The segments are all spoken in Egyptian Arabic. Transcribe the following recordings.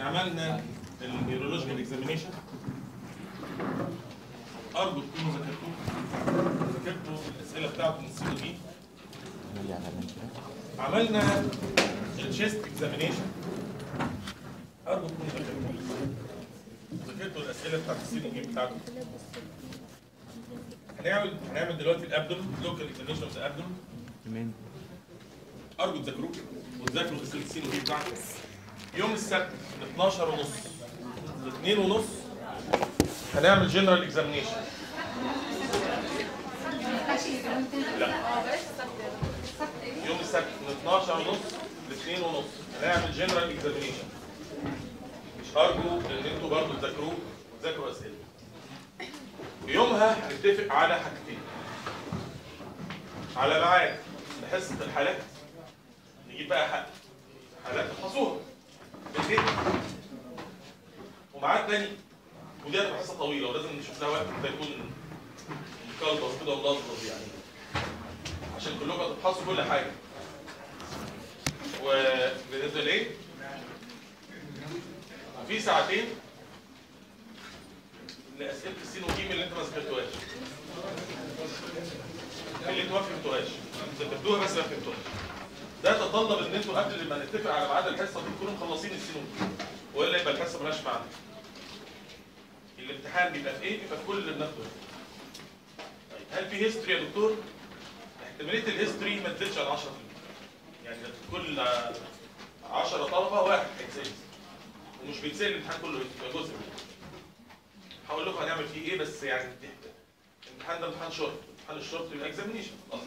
احنا عملنا النيورولوجيكال اكزامينيشن ارجو تكونوا ذاكرتوه ذاكرتوا الاسئله بتاعته من السي دي عملنا الشيست اكزامينيشن ارجو تكونوا ذاكرتوه ذاكرتوا الاسئله بتاعت السي دي بتاعته هنعمل هنعمل دلوقتي الابدوم لوكال اكزامينيشن اوف ذا ابدوم تمام ارجو تذاكروه وتذاكروا اسئله السي دي بتاعته يوم السبت من 12 ونص ل 2 ونص هنعمل جنرال اكزامينيشن لا يوم السبت من 12 ونص ل 2 ونص هنعمل جنرال اكزامينيشن ارجو ان انتوا برضه تذاكروه وتذاكروا اسئله ويومها هنتفق على حاجتين على ميعاد لحصه الحالات نجيب بقى حق حالات تحفظوها بالليل وميعاد تاني ودي هتبقى حصه طويله ولازم نشوف لها وقت كده يكون مكلبص كده وملظلظ يعني عشان كلكم هتفحصوا كل حاجه وبالنسبه لايه؟ وفي ساعتين لاسئله السين والجيم اللي انت ما ذاكرتوهاش اللي انتوا ما فهمتوهاش ذاكرتوها بس ما فهمتوهاش ده يتطلب ان انتوا قبل ما نتفق على ميعاد الحصه دي تكونوا مخلصين السين والجيم والا يبقى الحصه مالهاش معنى الامتحان بيبقى في ايه؟ بيبقى في كل اللي بناخده طيب هل في هيستوري يا دكتور؟ احتماليه الهيستوري ما تزيدش عن 10% يعني كل 10 طلبه واحد هيتسال ومش بيتسال الامتحان كله بيبقى جزء منه هقول لكم هنعمل فيه ايه بس يعني دي- الامتحان ده امتحان شورت امتحان الشورت بيبقى اكزامينيشن اصلا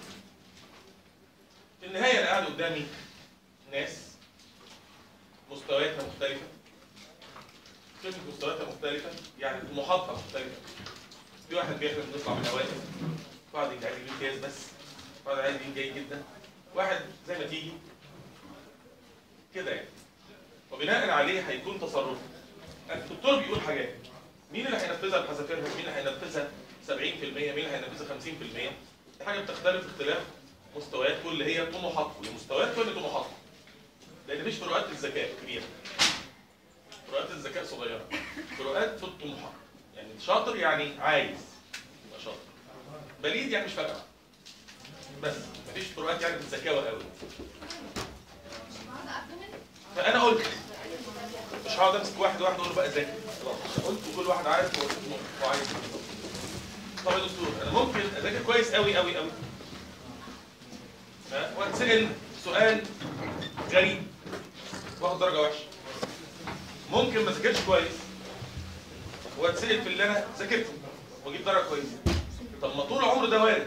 في النهايه انا قاعد قدامي ناس مستوياتها مختلفه كلمه مستوياتها مختلفه يعني طموحاتها مختلفه في واحد بيحلم يطلع من الاوائل واحد يجي عايز يجيب امتياز بس واحد عايز يجيب جيد جدا واحد زي ما تيجي كده يعني وبناء عليه هيكون تصرف الدكتور بيقول حاجات مين اللي هينفذها بحذافيرها مين اللي هينفذها 70% مين اللي هينفذها 50% دي حاجه بتختلف اختلاف مستويات كل هي طموحاتكم المستويات كل طموحاتكم لان مفيش فروقات في الذكاء كبيره فروقات الذكاء صغيره فروقات في الطموحات يعني شاطر يعني عايز يبقى شاطر بليد يعني مش فارقه بس مفيش فروقات يعني في الذكاء قوي فانا قلت مش هقعد امسك واحد واحد اقول له بقى ذاكر خلاص قلت وكل واحد عارف هو هو عايز ايه طب يا دكتور انا ممكن اذاكر كويس قوي قوي قوي ها واتسال سؤال غريب واخد درجه وحشه ممكن ما اذاكرش كويس واتسال في اللي انا ذاكرته واجيب درجه كويسه طب ما طول عمره ده وارد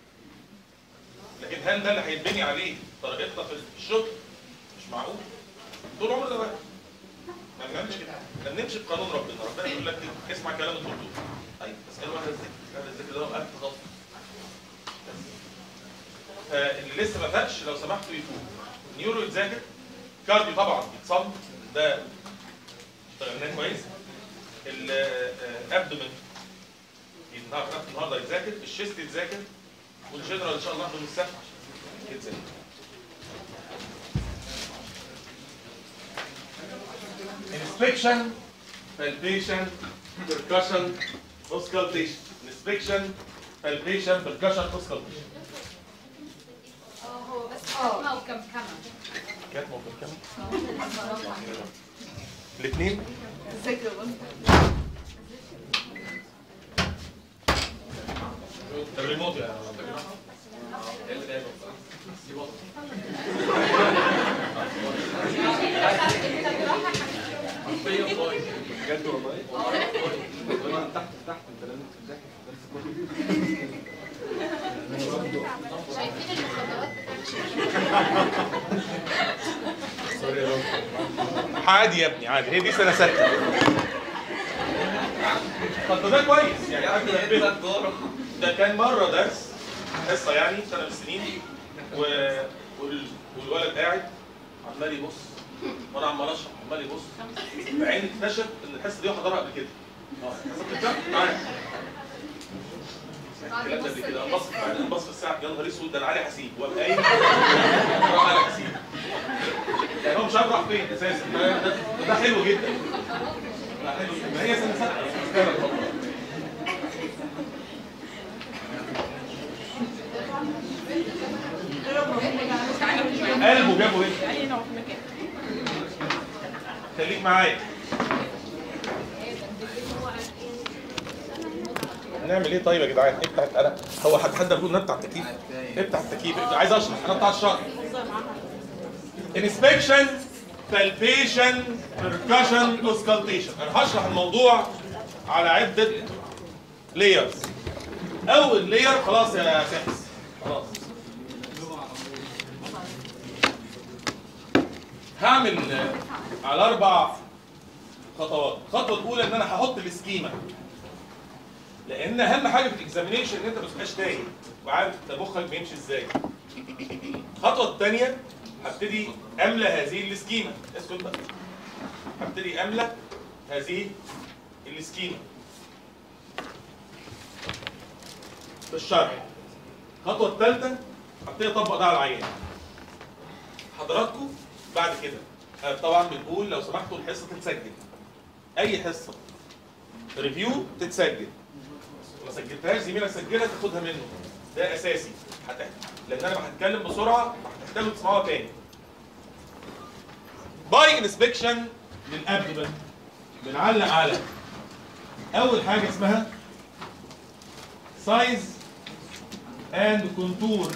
لكن هل ده اللي هيتبني عليه طريقتنا في الشغل مش معقول طول عمره ده وارد ما بنعملش كده احنا بنمشي بقانون ربنا ربنا يقول لك إيه؟ اسمع كلام الدكتور ايوه اسال واحد الذكر هذا الذكر ده وقفت غلط فاللي لسه ما فاقش لو سمحتوا يفوق نيورو يتذاكر كارديو طبعا يتصم ده اشتغلناه كويس الابدومن النهارده النهارده يتذاكر الشيست يتذاكر والجنرال ان شاء الله يوم السبت يتذاكر inspection palpation percussion auscultation inspection palpation percussion auscultation اه هو بس كلمة وكمكمة كانت موجود كام الاثنين الريموت يعني بجد والله والله تحت تحت انت لازم تذاكر درس كله شايفين المخدرات عادي يا ابني عادي هي دي سنه سته طب ده كويس يعني عارف تنبهك ده كان مره درس حصه يعني سنه من السنين و... وال... والولد قاعد عمال يبص وانا عمال اشرح عمال يبص بعدين اكتشف ان الحصه دي حضرها قبل كده اه حصه الجمع معايا الكلام ده قبل كده انبص بعدين انبص في الساعه يا نهار اسود ده انا علي حسيب وقام قايم راح علي حسيب يعني هو مش الشاب راح فين اساسا ده, ده, ده حلو جدا ده حلو جدا ما هي سنه سنه قلبه جابه هنا خليك معايا هنعمل ايه طيب يا جدعان افتح انا هو حد حد بيقول نفتح التكييف افتح التكييف عايز اشرح انا بتاع الشرح inspection palpation percussion auscultation انا هشرح الموضوع على عده layers اول layer خلاص يا سامس خلاص هعمل آه، على اربع خطوات الخطوه الاولى ان انا هحط السكيما لان اهم حاجه في الاكزامينيشن ان انت ما تبقاش تايه وعارف انت مخك بيمشي ازاي الخطوه الثانيه هبتدي املى هذه السكيما اسكت بقى هبتدي املى هذه السكيما في الشرح الخطوه الثالثه هبتدي اطبق ده على العيان حضراتكم بعد كده آه، طبعا بنقول لو سمحتوا الحصه تتسجل اي حصه ريفيو تتسجل ما سجلتهاش زميلك سجلها تاخدها منه ده اساسي هت- لان انا هتكلم بسرعه هتحتاجوا تسمعوها تاني باي انسبكشن للابدومن بنعلق على اول حاجه اسمها سايز اند كونتور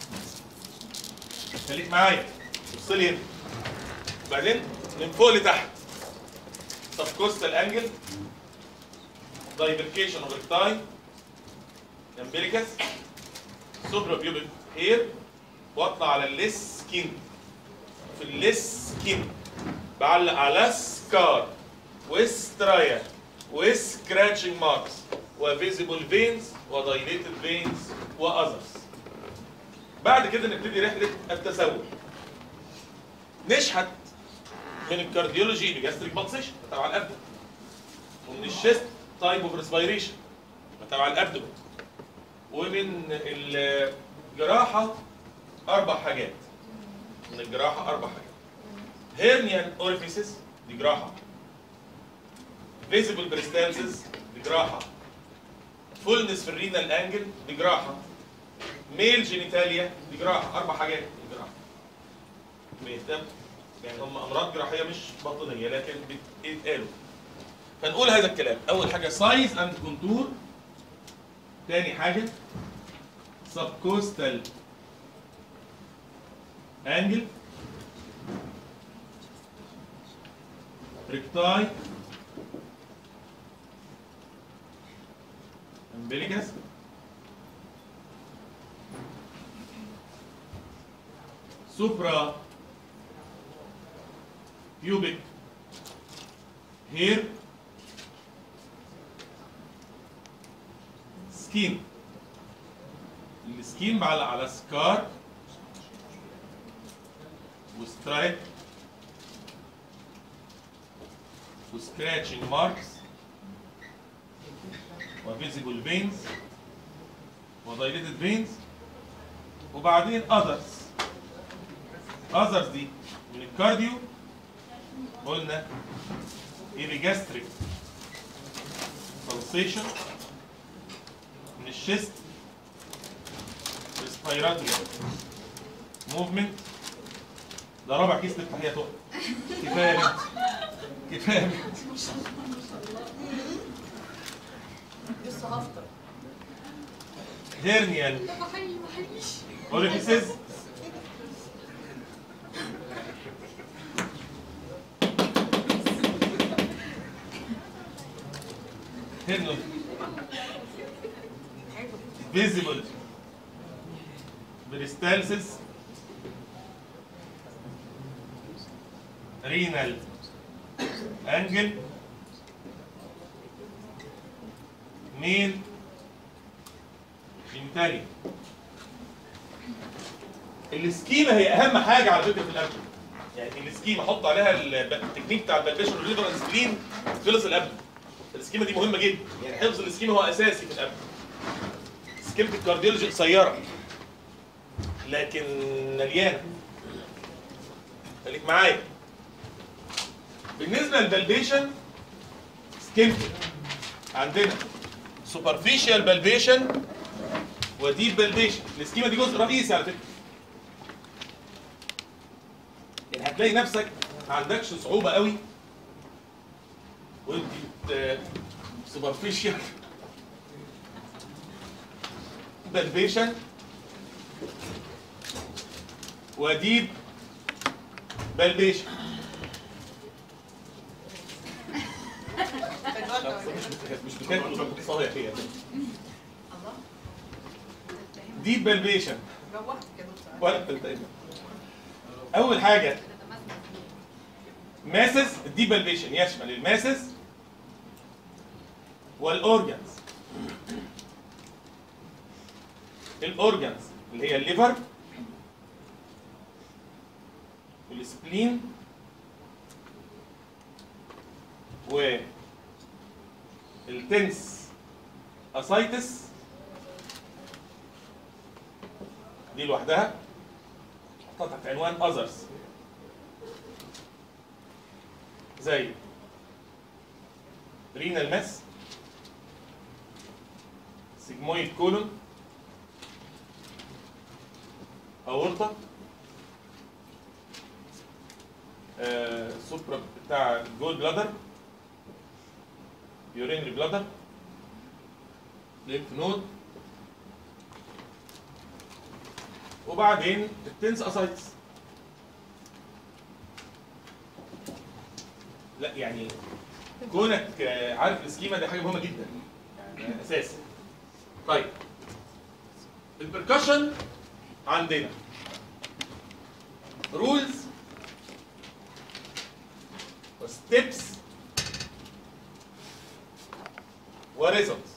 خليك معايا بص لي هنا وبعدين من فوق لتحت سبكوستال انجل دايفركيشن اوف التايم امبليكس سوبرا بيوبيك هير واطلع على الليس سكين في الليس سكين بعلق على سكار وسترايا وسكراتشنج ماركس وفيزيبل فينز ودايليتد فينز واذرز بعد كده نبتدي رحله التسول نشحت من الكارديولوجي بجاستريك بالسيشن تبع الابدن ومن الشيست تايب اوف ريسبيريشن تبع الابدن ومن الجراحه اربع حاجات من الجراحه اربع حاجات هيرنيان اوريفيسز دي جراحه فيزيبل بريستالسز دي جراحه فولنس في الرينال انجل دي جراحه ميل جينيتاليا دي جراحه اربع حاجات دي جراحه بيهتم يعني هم امراض جراحيه مش باطنيه لكن بيتقالوا فنقول هذا الكلام اول حاجه سايز اند كونتور تاني حاجه سبكوستال انجل ريكتاي امبليكس سوبرا pubic hair سكين السكين بعلق على سكار وسترايك وسكراتشنج ماركس وفيزيبل فينز ودايليتد فينز وبعدين اذرز اذرز دي من الكارديو قلنا ايبيجاستريك pulsation من الشيست ريسبيراتوري موفمنت ده رابع كيس تفتحيها تقف كفايه يا بنت كفايه يا بنت لسه هفطر هيرنيال اوريفيسز هيرنيال visible peristalsis renal angle male genitalia السكيما هي اهم حاجه على فكره في الابدن يعني السكيما حط عليها ال- التكنيك بتاع البلبيشن والليفر اند سكرين خلص الابدن السكيما دي مهمه جدا يعني حفظ السكيما هو اساسي في الابدن سكيمة الكارديولوجي قصيرة لكن مليانة خليك معايا بالنسبه للبلبيشن سكيمتك عندنا سوبرفيشال بلبيشن وديب بلبيشن السكيما دي جزء رئيسي على فكره يعني هتلاقي نفسك ما عندكش صعوبه قوي وانت سوبرفيشال بلبيشن وديب بلبيشن مش بتاكل ولا بتصارع فيها الله ديب بلبيشن جوعت كده بصراحة. ولا بتلتقي اول حاجه ماسس الديب بلبيشن يشمل الماسس والاورجنز الاورجنز اللي هي الليفر والسبلين والتنس اسايتس دي لوحدها حطها تحت عنوان اذرز زي رينال ماس سيجمويد كولون اورطه آه سوبرا بتاع جول بلادر يورينري بلادر ليمف نود وبعدين التنس اسايتس لا يعني كونك آه، عارف السكيما دي حاجه مهمه جدا يعني اساس طيب البركشن عندنا رولز وستيبس وريزلتس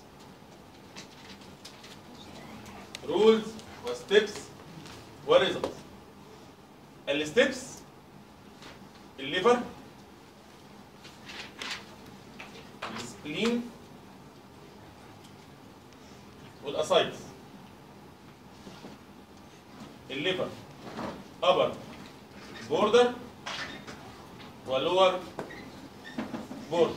رولز وستيبس وريزلتس الستيبس الليفر السبلين والاسايتس الليفر ابر بوردر ولور بوردر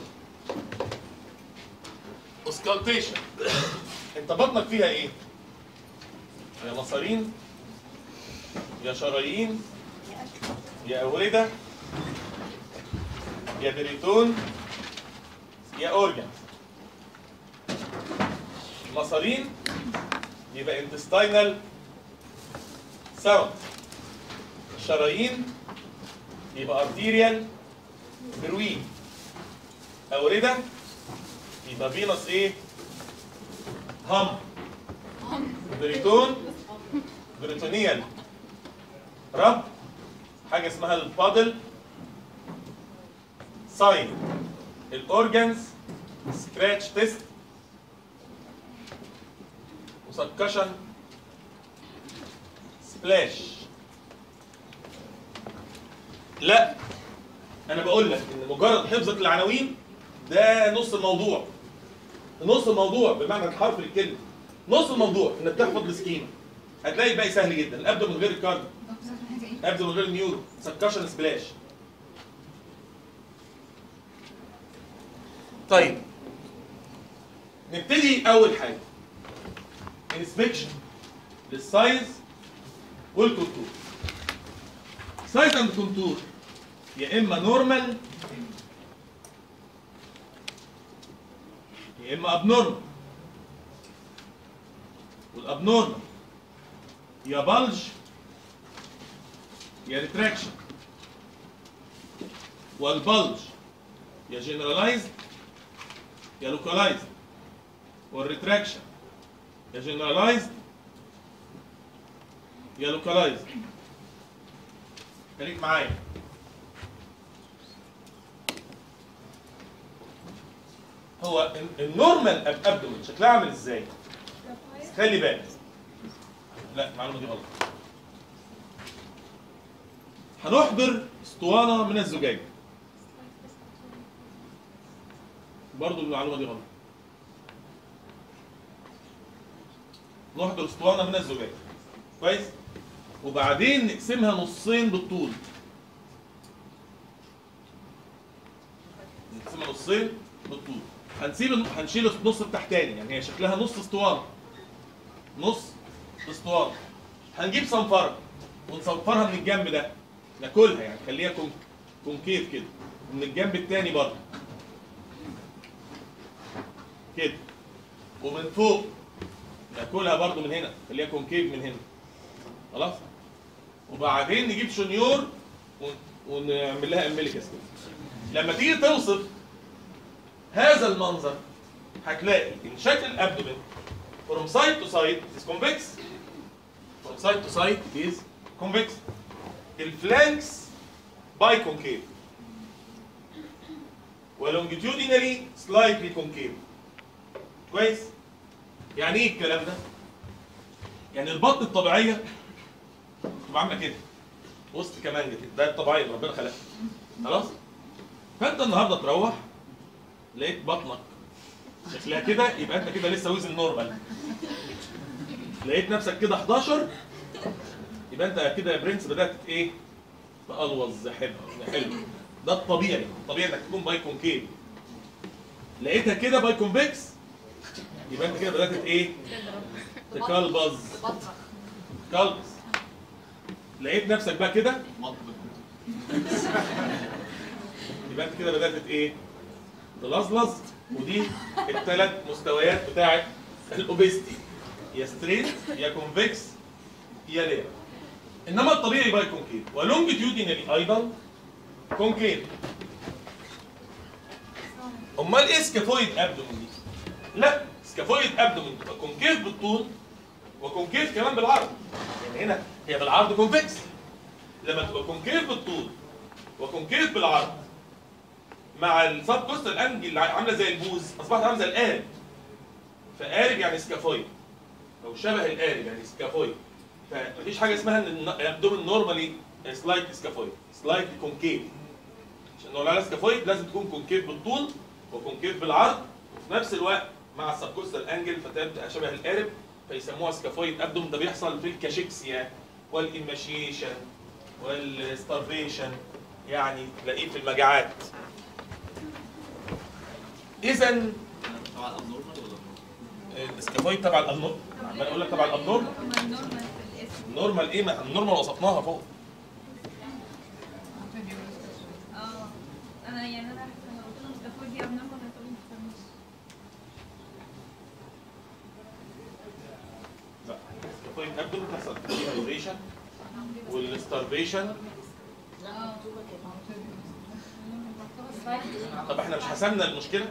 اسكالتيشن انت بطنك فيها ايه؟ يا مصارين يا شرايين يا أوردة يا بريتون يا أورجان المصارين يبقى intestinal sound الشرايين يبقى arterial بروين أوردة يبقى فينوس ايه؟ هم بريتون بريتونيال رب حاجه اسمها البادل ساين الاورجنز سكراتش تيست مسكشن سبلاش لا انا بقول لك ان مجرد حفظك العناوين ده نص الموضوع نص الموضوع بمعنى الحرف للكلمه نص الموضوع انك تحفظ السكيما هتلاقي الباقي سهل جدا الابدا من غير الكارد ابدا من غير النيورو سكشن سبلاش طيب نبتدي اول حاجه انسبكشن للسايز والكونتور سايز اند كونتور يا اما نورمال يا اما ابنورمال والابنورمال يا بلج يا ريتراكشن والبلج يا جنرالايزد يا لوكالايزد والريتراكشن يا جنرالايزد يا لوكالايزد خليك معايا هو ال- النورمال اب ابدومن شكلها عامل ازاي؟ خلي بالك لا المعلومه دي غلط هنحضر اسطوانه من الزجاج برضو المعلومه دي غلط نحضر اسطوانه من الزجاج كويس وبعدين نقسمها نصين بالطول نصين بالطول هنسيب الن- هنشيل النص التحتاني يعني هي شكلها نص اسطوانه نص اسطوانه هنجيب صنفره ونصنفرها من الجنب ده ناكلها يعني خليها كون كونكيف كده من الجنب التاني برضه كده ومن فوق ناكلها برضه من هنا خليها كونكيف من هنا خلاص وبعدين نجيب شنيور ون- ونعمل لها امبليكس كده لما تيجي توصف هذا المنظر هتلاقي ان شكل الابدومين from side to side is convex from side to side is convex الفلانكس biconcave ولونجيتيودينالي slightly concave كويس يعني ايه الكلام ده يعني البطن الطبيعيه تبقى عامله كده وسط كمان كده ده الطبيعي اللي ربنا خلقها خلاص فانت النهارده تروح لقيت بطنك شكلها كده يبقى انت كده لسه وزن نورمال لقيت نفسك كده 11 يبقى انت كده يا برنس بدات ايه تقلوظ حلو حلو ده الطبيعي الطبيعي انك تكون باي كونكيف لقيتها كده باي كونفكس يبقى انت كده بدات ايه تكلبز بطرخ كلبز لقيت نفسك بقى كده يبقى انت كده بدات ايه تلظلظ ودي الثلاث مستويات بتاعت الاوبيستي يا ستريت يا كونفكس يا لير انما الطبيعي باي كونكيف ولونجيتيودينالي ايضا كونكيف امال ايه سكافويد ابدومين دي؟ لا سكافويد ابدومين تبقى كونكيف بالطول وكونكيف كمان بالعرض يعني هنا هي بالعرض كونفكس لما تبقى كونكيف بالطول وكونكيف بالعرض مع السب كوستال انجل اللي عامله زي البوز اصبحت عامله زي القارب فقارب يعني سكافويد او شبه القارب يعني سكافويد فمفيش حاجه اسمها ان الابدومين نورمالي سلايت سكافويد سلايت كونكيف عشان نقول عليها سكافويد لازم تكون كونكيف بالطول وكونكيف بالعرض وفي نفس الوقت مع السبكوستال انجل فتبقى شبه القارب فيسموها سكافويد ابدوم ده بيحصل في الكاشيكسيا والإيماشيشن والستارفيشن يعني تلاقيه في المجاعات اذا طبعا ابنورمال ولا السكافويد تبع الابنورمال عمال اقول لك تبع الابنورمال هما النورمال في الاسم النورمال ايه ما النورمال وصفناها فوق اه انا يعني انا حاسه لو قلت لهم سكافول دي ابنورمال هتقولوا ما تفهموش لا السكافويد ابدوم بتحصل في الديهايدريشن والستارفيشن اه طب احنا مش حسمنا المشكله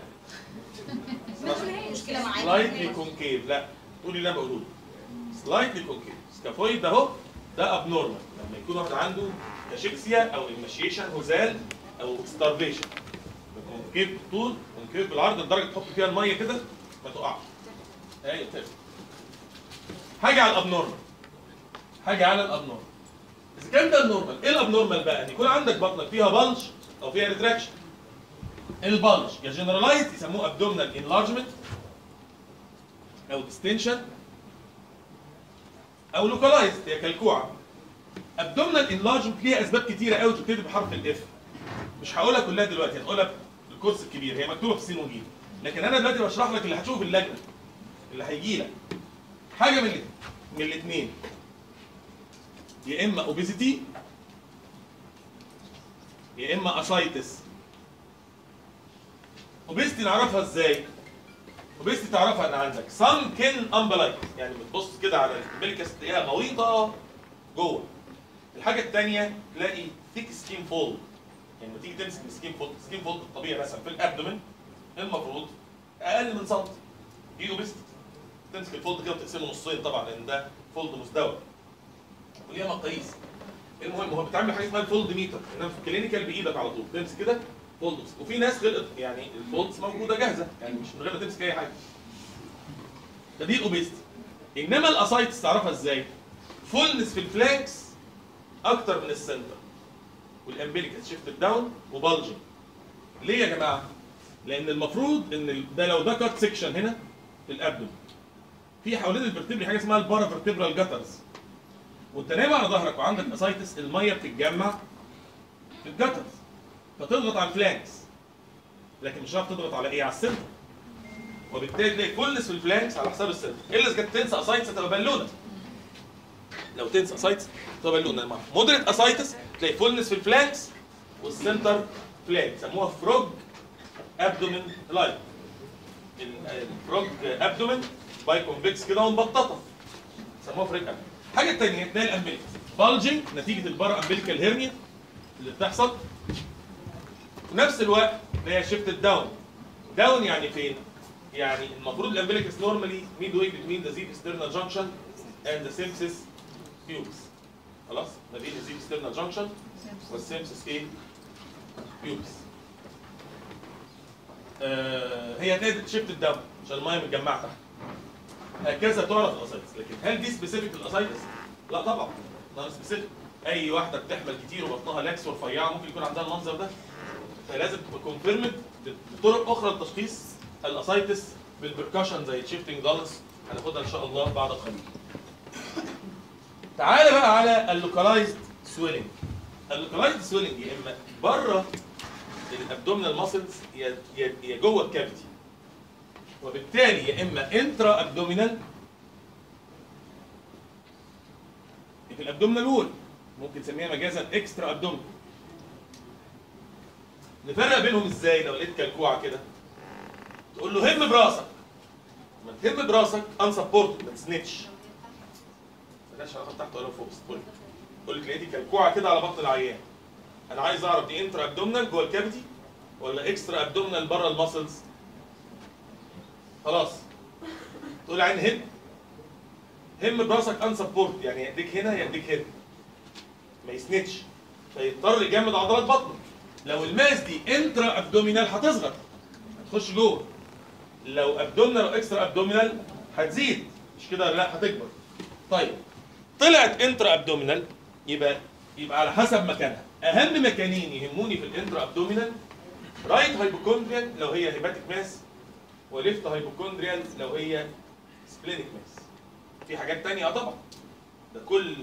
مشكلة معاك سلايتلي كونكيف لا قولي اللي انا بقوله سلايتلي كونكيف سكافويد ده اهو ده ابنورمال لما يكون واحد عنده كاشيكسيا او انيشيشن هزال او ستارفيشن كونكيف بالطول كونكيف بالعرض لدرجه تحط فيها الميه كده ما تقعش ايوه تمام حاجه على الابنورمال حاجه على الابنورمال اذا كان ده النورمال ايه الابنورمال بقى ان يكون عندك بطنك فيها بلج او فيها ريتراكشن البلج يا جنرالايز يسموه ابدومينال انلارجمنت او ديستنشن او لوكالايز هي كلكوعه ابدومينال انلارجمنت ليها اسباب كتيره قوي تبتدي بحرف الاف مش هقولها كلها دلوقتي هقولها في الكورس الكبير هي مكتوبه في السين وجيم لكن انا دلوقتي بشرح لك اللي هتشوفه في اللجنه اللي هيجي لك حاجه من الاتنين من الاثنين يا اما اوبيزيتي يا اما اسايتس اوبيزيتي نعرفها ازاي اوبيزيتي تعرفها ان عندك سانكن امبلايت يعني بتبص كده على الامبليكس تلاقيها غويطه جوه الحاجه الثانيه تلاقي ثيك سكين فولد يعني لما تيجي تمسك السكين فولد السكين فولد الطبيعي مثلا في الابدومن المفروض اقل من سنتي دي اوبيزيتي تمسك الفولد كده وتقسمه نصين طبعا لان ده فولد مزدوج وليها مقاييس المهم هو بتعمل حاجه اسمها الفولد ميتر انما في الكلينيكال بايدك على طول تمسك كده فولد وفي ناس خلقت يعني الفولدز موجوده جاهزه يعني مش من غير ما تمسك اي حاجه فدي الاوبيستي انما الاسايتس تعرفها ازاي؟ فولنس في الفلانكس اكتر من السنتر والامبليكس شيفت داون وبلجنج ليه يا جماعه؟ لان المفروض ان ال- ده لو ده كات سيكشن هنا في الابدوم في حوالين الفرتبري حاجه اسمها البارا فيرتبرال جاترز وانت نايم على ظهرك وعندك اسايتس الميه بتتجمع في الجاترز فتضغط على الفلانكس لكن مش هتعرف تضغط على ايه على السنتر وبالتالي تلاقي فولنس في الفلانكس على حساب السنتر الا اذا كانت تنسى اسايتس هتبقى بالونه لو تنسى اسايتس تبقى بالونه مودريت اسايتس تلاقي فولنس في الفلانكس والسنتر فلانك سموها فروج ابدومين لاين الفروج ابدومين باي كونفكس كده ومبططه سموها فريك ابدومين الحاجه الثانيه تلاقي الامبليك بالجنج نتيجه البارا امبليكال هيرنيا اللي بتحصل في نفس الوقت هي شيفت داون داون يعني فين؟ يعني المفروض الامبليكس نورمالي ميد واي بتوين ذا زيب ستيرنال جانكشن اند ذا سيمسيس بيوبس خلاص ما بين الزيب ستيرنال جانكشن والسيمسيس ايه؟ بيوبس آه هي هتلاقي شيفت الدم عشان الميه متجمعه تحت هكذا تعرف الاسايتس لكن هل دي سبيسيفيك للاسايتس؟ لا طبعا نون سبيسيفيك اي واحده بتحمل كتير وبطنها لاكس ورفيعه ممكن يكون عندها المنظر ده فلازم تبقى كونفيرمد بطرق اخرى لتشخيص الاسايتس بالبركشن زي تشيفتنج دالس هناخدها ان شاء الله بعد قليل. تعالى بقى على اللوكالايزد سويلنج. اللوكالايزد سويلنج يا اما بره الابدومينال ماسلز يا يا يا جوه الكافيتي. وبالتالي يا اما انترا ابدومينال في الابدومينال وول ممكن نسميها مجازا اكسترا ابدومينال. نفرق بينهم ازاي لو لقيت كلكوعه كده تقول له هم براسك ما تهم براسك انسبورت ما تسندش مالهاش علاقه تحت ولا فوق بس تقول تقول لك لقيتي كلكوعه كده على بطن العيان انا عايز اعرف دي انترا ابدومينال جوه الكافيتي ولا اكسترا ابدومينال بره الماسلز خلاص تقول عين هم هم براسك انسبورت يعني يديك هنا يديك هنا ما يسندش فيضطر يجمد عضلات بطنه لو الماس دي انترا ابدومينال هتصغر هتخش جوه لو ابدومينال واكسترا ابدومينال هتزيد مش كده لا هتكبر طيب طلعت انترا ابدومينال يبقى يبقى على حسب مكانها اهم مكانين يهموني في الانترا ابدومينال رايت هايبوكوندريال لو هي هيباتيك ماس وليفت هايبوكوندريال لو هي سبلينيك ماس في حاجات تانية اه طبعا ده كل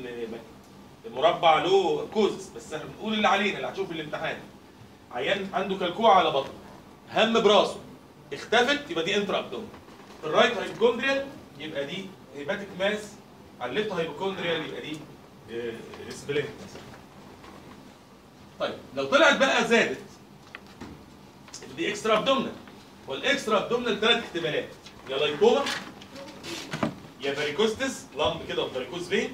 مربع له كوزس بس احنا بنقول اللي علينا اللي هتشوف في الامتحان عيان عنده كلكوعه على بطنه هم براسه اختفت يبقى دي انترا ابدومين الرايت هايبوكوندريال يبقى دي هيباتيك ماس على الليفت هايبوكوندريال يبقى دي سبلينيك ماس طيب لو طلعت بقى زادت يبقى دي اكسترا ابدومينال والاكسترا ابدومينال ثلاث احتمالات يا لايكوما يا فاريكوستس لمب كده في فاريكوز فين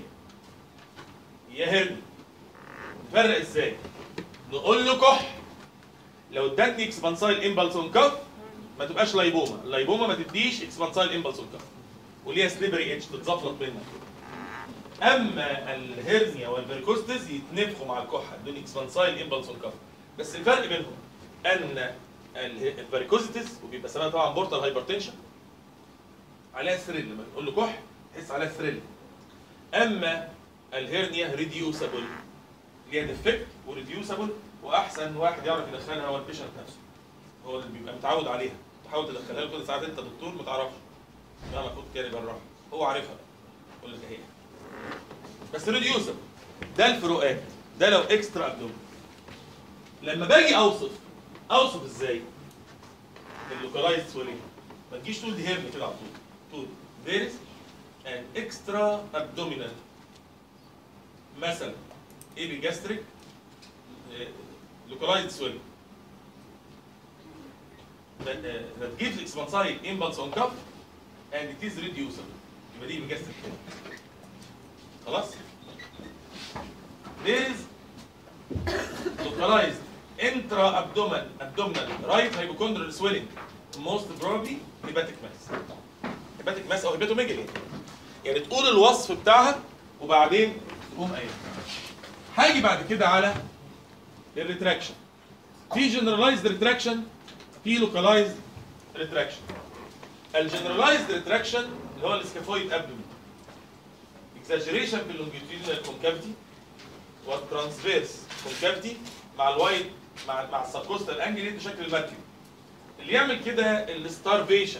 يا هرني نفرق ازاي نقول له كح لو ادتني اكسبانسايل امبلس اون كف ما تبقاش لايبوما اللايبوما ما تديش اكسبانسايل امبلس اون كف وليها سليبري اتش تتزفلط منها اما الهرنيا والفيركوستس يتنفخوا مع الكحه ادوني اكسبانسايل امبلس اون كف بس الفرق بينهم ان الفاريكوزيتس وبيبقى سببها طبعا بورتال هايبرتنشن عليها ثريل لما نقول له كح تحس عليها ثريل اما الهرنيا ريديوسابل ليها ديفكت وريديوسابل واحسن واحد يعرف يدخلها هو البيشنت نفسه هو اللي بيبقى متعود عليها تحاول تدخلها له كده ساعات انت دكتور ما تعرفش مهما كنت كده جراح هو عارفها يقول لك اهي بس ريديوسابل ده الفروقات ده لو اكسترا ابدومين لما باجي اوصف اوصف ازاي اللوكالايزد سويلنج ما تجيش تقول دي هيرني كده على طول تقول there is an extra abdominal مثلا epigastric localized swelling that, uh, that gives expansile impulse on cuff and it is reducible يبقى دي epigastric خلاص there is localized intra-abdominal abdominal right hypochondral swelling most probably hepatic mass hepatic mass او hepatomegaly يعني تقول الوصف بتاعها وبعدين تقوم قايل هاجي بعد كده على الريتراكشن في جنرالايزد ريتراكشن في لوكالايزد ريتراكشن الجنرالايزد ريتراكشن اللي هو الاسكافويد ابدومين اكزاجريشن في اللونجيتيودينال كونكافيتي والترانسفيرس كونكافيتي مع الوايد مع مع السبكوستال انجل يدي شكل المركب اللي يعمل كده الستارفيشن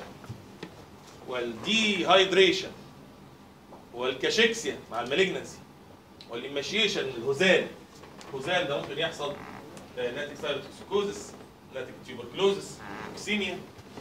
والدي هايدريشن والكاشيكسيا مع المالجنسي والإيماشيشن الهزال الهزال ده ممكن يحصل ناتج سايروتوكسيكوزس ناتج تيوبركلوزس توكسيميا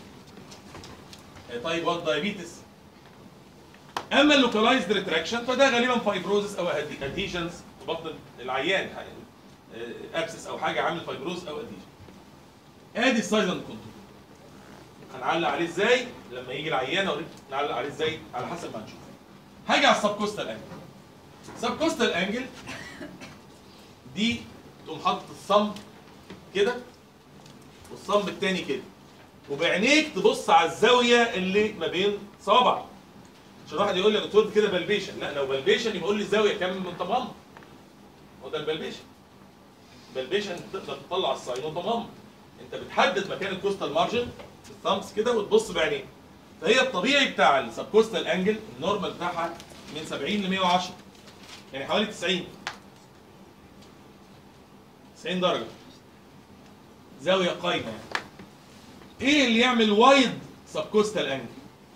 تايب 1 دايابيتس اما اللوكالايزد ريتراكشن فده غالبا فايبروزس او ادهيشنز في بطن العيان ابسس او حاجه عامل فايبروز او ادهيشن ادي السايز اند كنترول هنعلق عليه ازاي لما يجي العيان اوريك نعلق عليه ازاي على حسب ما نشوف هاجي على السبكوستال انجل سبكوستال انجل دي تقوم حاطط الصمب كده والصمب التاني كده وبعينيك تبص على الزاويه اللي ما بين صوابعك عشان واحد يقول لي يا دكتور كده بلبيشن لا لو بلبيشن يبقى قول لي الزاويه كام من تمام هو ده البلبيشن بلبيشن تقدر تطلع الساين وتمام انت بتحدد مكان الكوستال مارجن بالثامبس كده وتبص بعينيك فهي الطبيعي بتاع السبكوستال انجل النورمال بتاعها من 70 ل 110 يعني حوالي 90 90 درجه زاويه قايمه يعني ايه اللي يعمل وايد سبكوستال انجل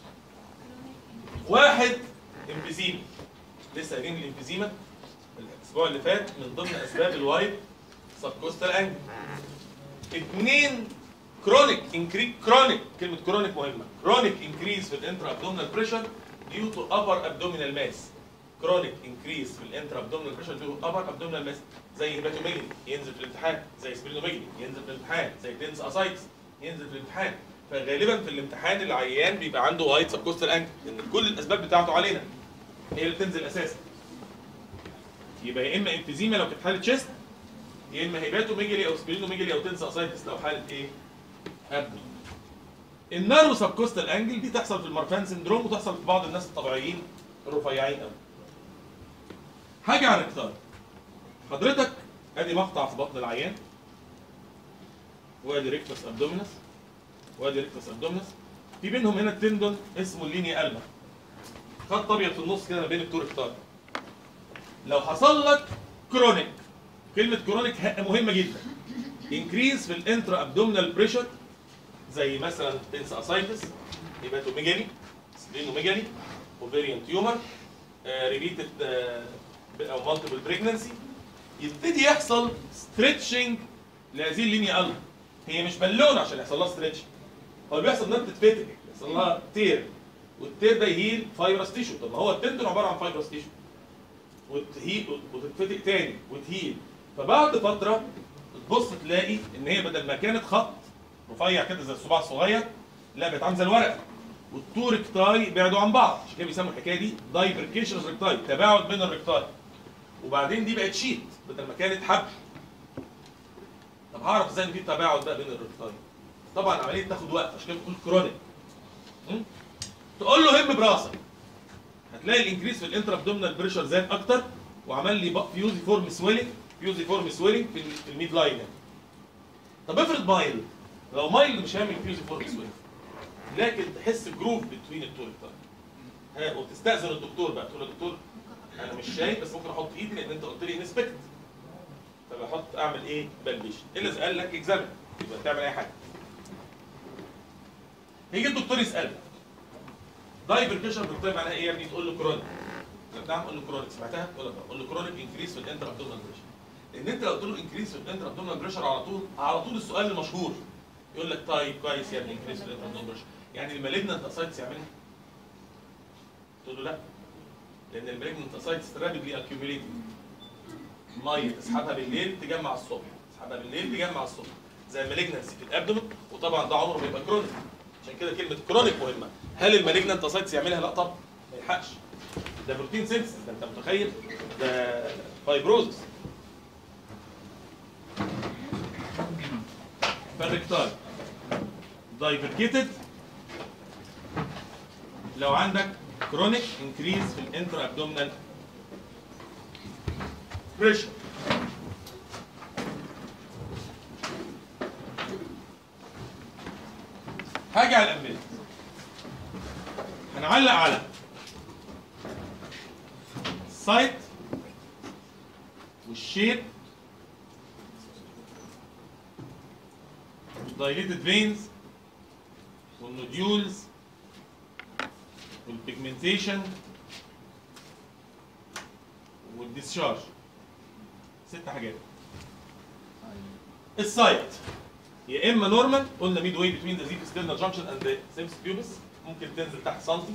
واحد امفيزيما لسه قايلين الامفيزيما الاسبوع اللي فات من ضمن اسباب الوايد سبكوستال انجل اثنين كرونيك انكري كرونيك كلمه كرونيك مهمه كرونيك انكريز في الانترا ابدومينال بريشر ديو تو ابر ابدومينال ماس كرونيك انكريز في الانترا ابدومينال بريشر ديو تو ابر ابدومينال ماس زي هيباتوميجلي ينزل في الامتحان زي سبرينوميجلي ينزل في الامتحان زي تنس اسايتس ينزل في الامتحان فغالبا في الامتحان العيان بيبقى عنده وايد سبكوستال انكل لان كل الاسباب بتاعته علينا هي اللي بتنزل اساسا يبقى يا اما انفيزيما لو كانت حاله تشيست يا اما هيباتوميجلي او سبرينوميجلي او تنس اسايتس لو حاله ايه؟ ابني النارو سبكوستال انجل دي تحصل في المارفان سندروم وتحصل في بعض الناس الطبيعيين الرفيعين قوي حاجه عن الكتار حضرتك ادي مقطع في بطن العيان وادي ريكتوس ابدومينس وادي ريكتوس ابدومينس في بينهم هنا التندون اسمه اللينيا الما خط ابيض في النص كده ما بين التور كتار لو حصل لك كرونيك كلمه كرونيك ه- مهمه جدا انكريز في الانترا ابدومينال بريشر زي مثلا تنس اسايتس هيباتوميجالي سبلينوميجالي اوفيريان تيومر ريبيتد او مالتيبل بريجنسي يبتدي يحصل ستريتشنج لهذه اللينيا الما هي مش بالونه عشان يحصل لها ستريتشنج هو بيحصل انها بتتفتح يحصل لها تير والتير ده يهيل فايبرس تيشو طب ما هو التندون عباره عن فايبرس تيشو وتهيل وتتفتح تاني وتهيل فبعد فتره تبص تلاقي ان هي بدل ما كانت خط رفيع كده زي الصباع الصغير لا بقت عامله زي الورقه والتو ريكتاي بعدوا عن بعض عشان كده بيسموا الحكايه دي دايفركيشن ريكتاي تباعد بين الريكتاي وبعدين دي بقت شيت بدل ما كانت حبل طب هعرف ازاي ان في تباعد بقى بين الريكتاي طبعا العمليه تاخد وقت عشان كده بنقول كرونيك م? تقول له هم براسك هتلاقي الانكريس في الانترا ابدومينال بريشر زاد اكتر وعمل لي بق- فيوزي فورم سويلنج فيوزي فورم سويلنج في ال- في الميد لاين يعني. طب افرض مايلد لو مايلد مش هيعمل فيوزي فورم سويلنج لكن تحس جروف بتوين التو ريكتاي ها وتستاذن الدكتور بقى تقول له يا دكتور انا مش شايف بس ممكن احط ايدي لان انت قلت لي انسبكت فبحط اعمل ايه بلبيشن الا اذا قال لك اكزامن يبقى تعمل اي حاجه يجي الدكتور يسالك دايفركيشن دكتور معناها ايه يا ابني تقول له كرونيك نعم قول له كرونيك سمعتها تقول له قول له كرونيك انكريس في الانتر ابدومينال بريشر لان انت لو قلت له انكريس في الانتر ابدومينال بريشر على طول على طول السؤال المشهور يقول لك طيب كويس يا ابني انكريس في الانتر ابدومينال بريشر يعني المالجنت اسايتس يعملها تقول له لا لان المالجنت اسايتس رابيدلي اكيوميليتنج ميه تسحبها بالليل تجمع الصبح تسحبها بالليل تجمع الصبح زي المالجنسي في الابدومين وطبعا ده عمره ما يبقى كرونيك عشان كده كلمه كرونيك مهمه هل المالجنت اسايتس يعملها لا طبعا ما يلحقش ده بروتين سينثيس ده انت متخيل ده فايبروزس فالريكتال دايفركيتد لو عندك كرونيك انكريز في الانترا ابدومينال بريشر حاجة على الأمبيلت هنعلق على السايت والشيب والدايليتد فينز والنوديولز والبيجمنتيشن والديسشارج ست حاجات السايت يا اما نورمال قلنا ميد واي بتوين ذا زيف ستيرنال جانكشن اند ذا سيمس بيوبس ممكن تنزل تحت سنتي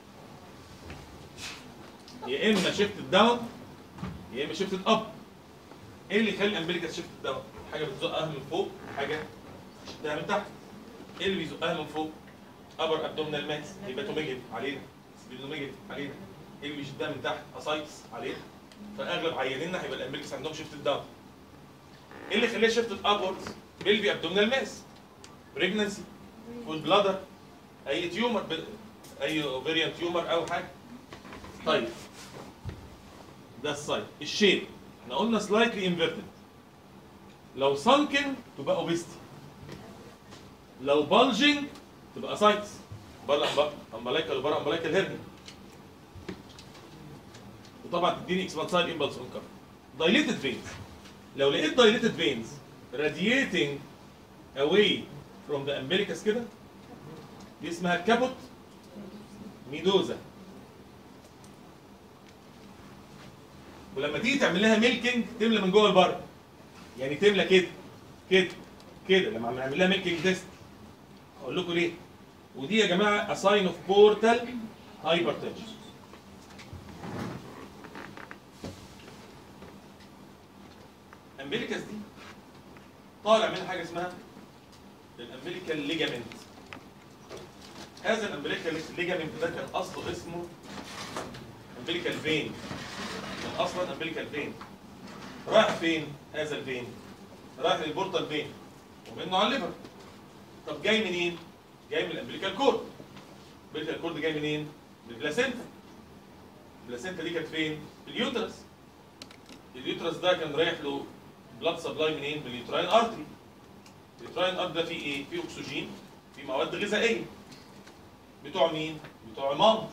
يا اما شيفت داون يا اما شيفت اب ايه اللي يخلي الامبليكس شيفت داون حاجه بتزقها من فوق حاجه تشدها من تحت ايه اللي بيزقها من فوق ابر ابدومينال ماس هيباتوميجل علينا سبيدوميجل علينا ايه اللي بيشدها من تحت اسايتس علينا فاغلب عيانينا هيبقى الامبليكس عندهم شيفت داون ايه اللي يخليها شيفت ابوردز بيلفي ابدومينال ماس بريجنسي والبلادر اي تيومر ب... اي اوفيريان تيومر او حاجه طيب ده السايد الشيب احنا قلنا سلايتلي انفيرتد لو سانكن تبقى اوبستي لو بالجنج تبقى سايتس بره امبلايكال وبره امبلايكال هيرني وطبعا تديني اكسبانسايد امبلس اون كفر دايليتد فينز لو لقيت دايليتد فينز radiating away from the umbilicus كده دي اسمها كابوت ميدوزا ولما تيجي تعمل لها ميلكينج تملى من جوه لبره يعني تملى كده كده كده لما نعمل لها ميلكينج تيست اقول لكم ليه ودي يا جماعه a sign of portal hypertension امبليكاس دي طالع منها حاجه اسمها الامبليكال ليجامنت هذا الامبليكال ليجامنت ده كان اصله اسمه امبليكال فين كان اصلا امبليكال فين راح فين هذا الفين راح للبورتال فين ومنه على الليفر طب جاي منين جاي من الامبليكال كورد الامبليكال كورد جاي منين من البلاسينتا البلاسينتا دي كانت فين في اليوترس اليوترس ده كان رايح له بلاد سبلاي منين من اليوتراين ارتري اليوتراين ارتري ده فيه ايه فيه اكسجين فيه مواد غذائيه بتوع مين بتوع المام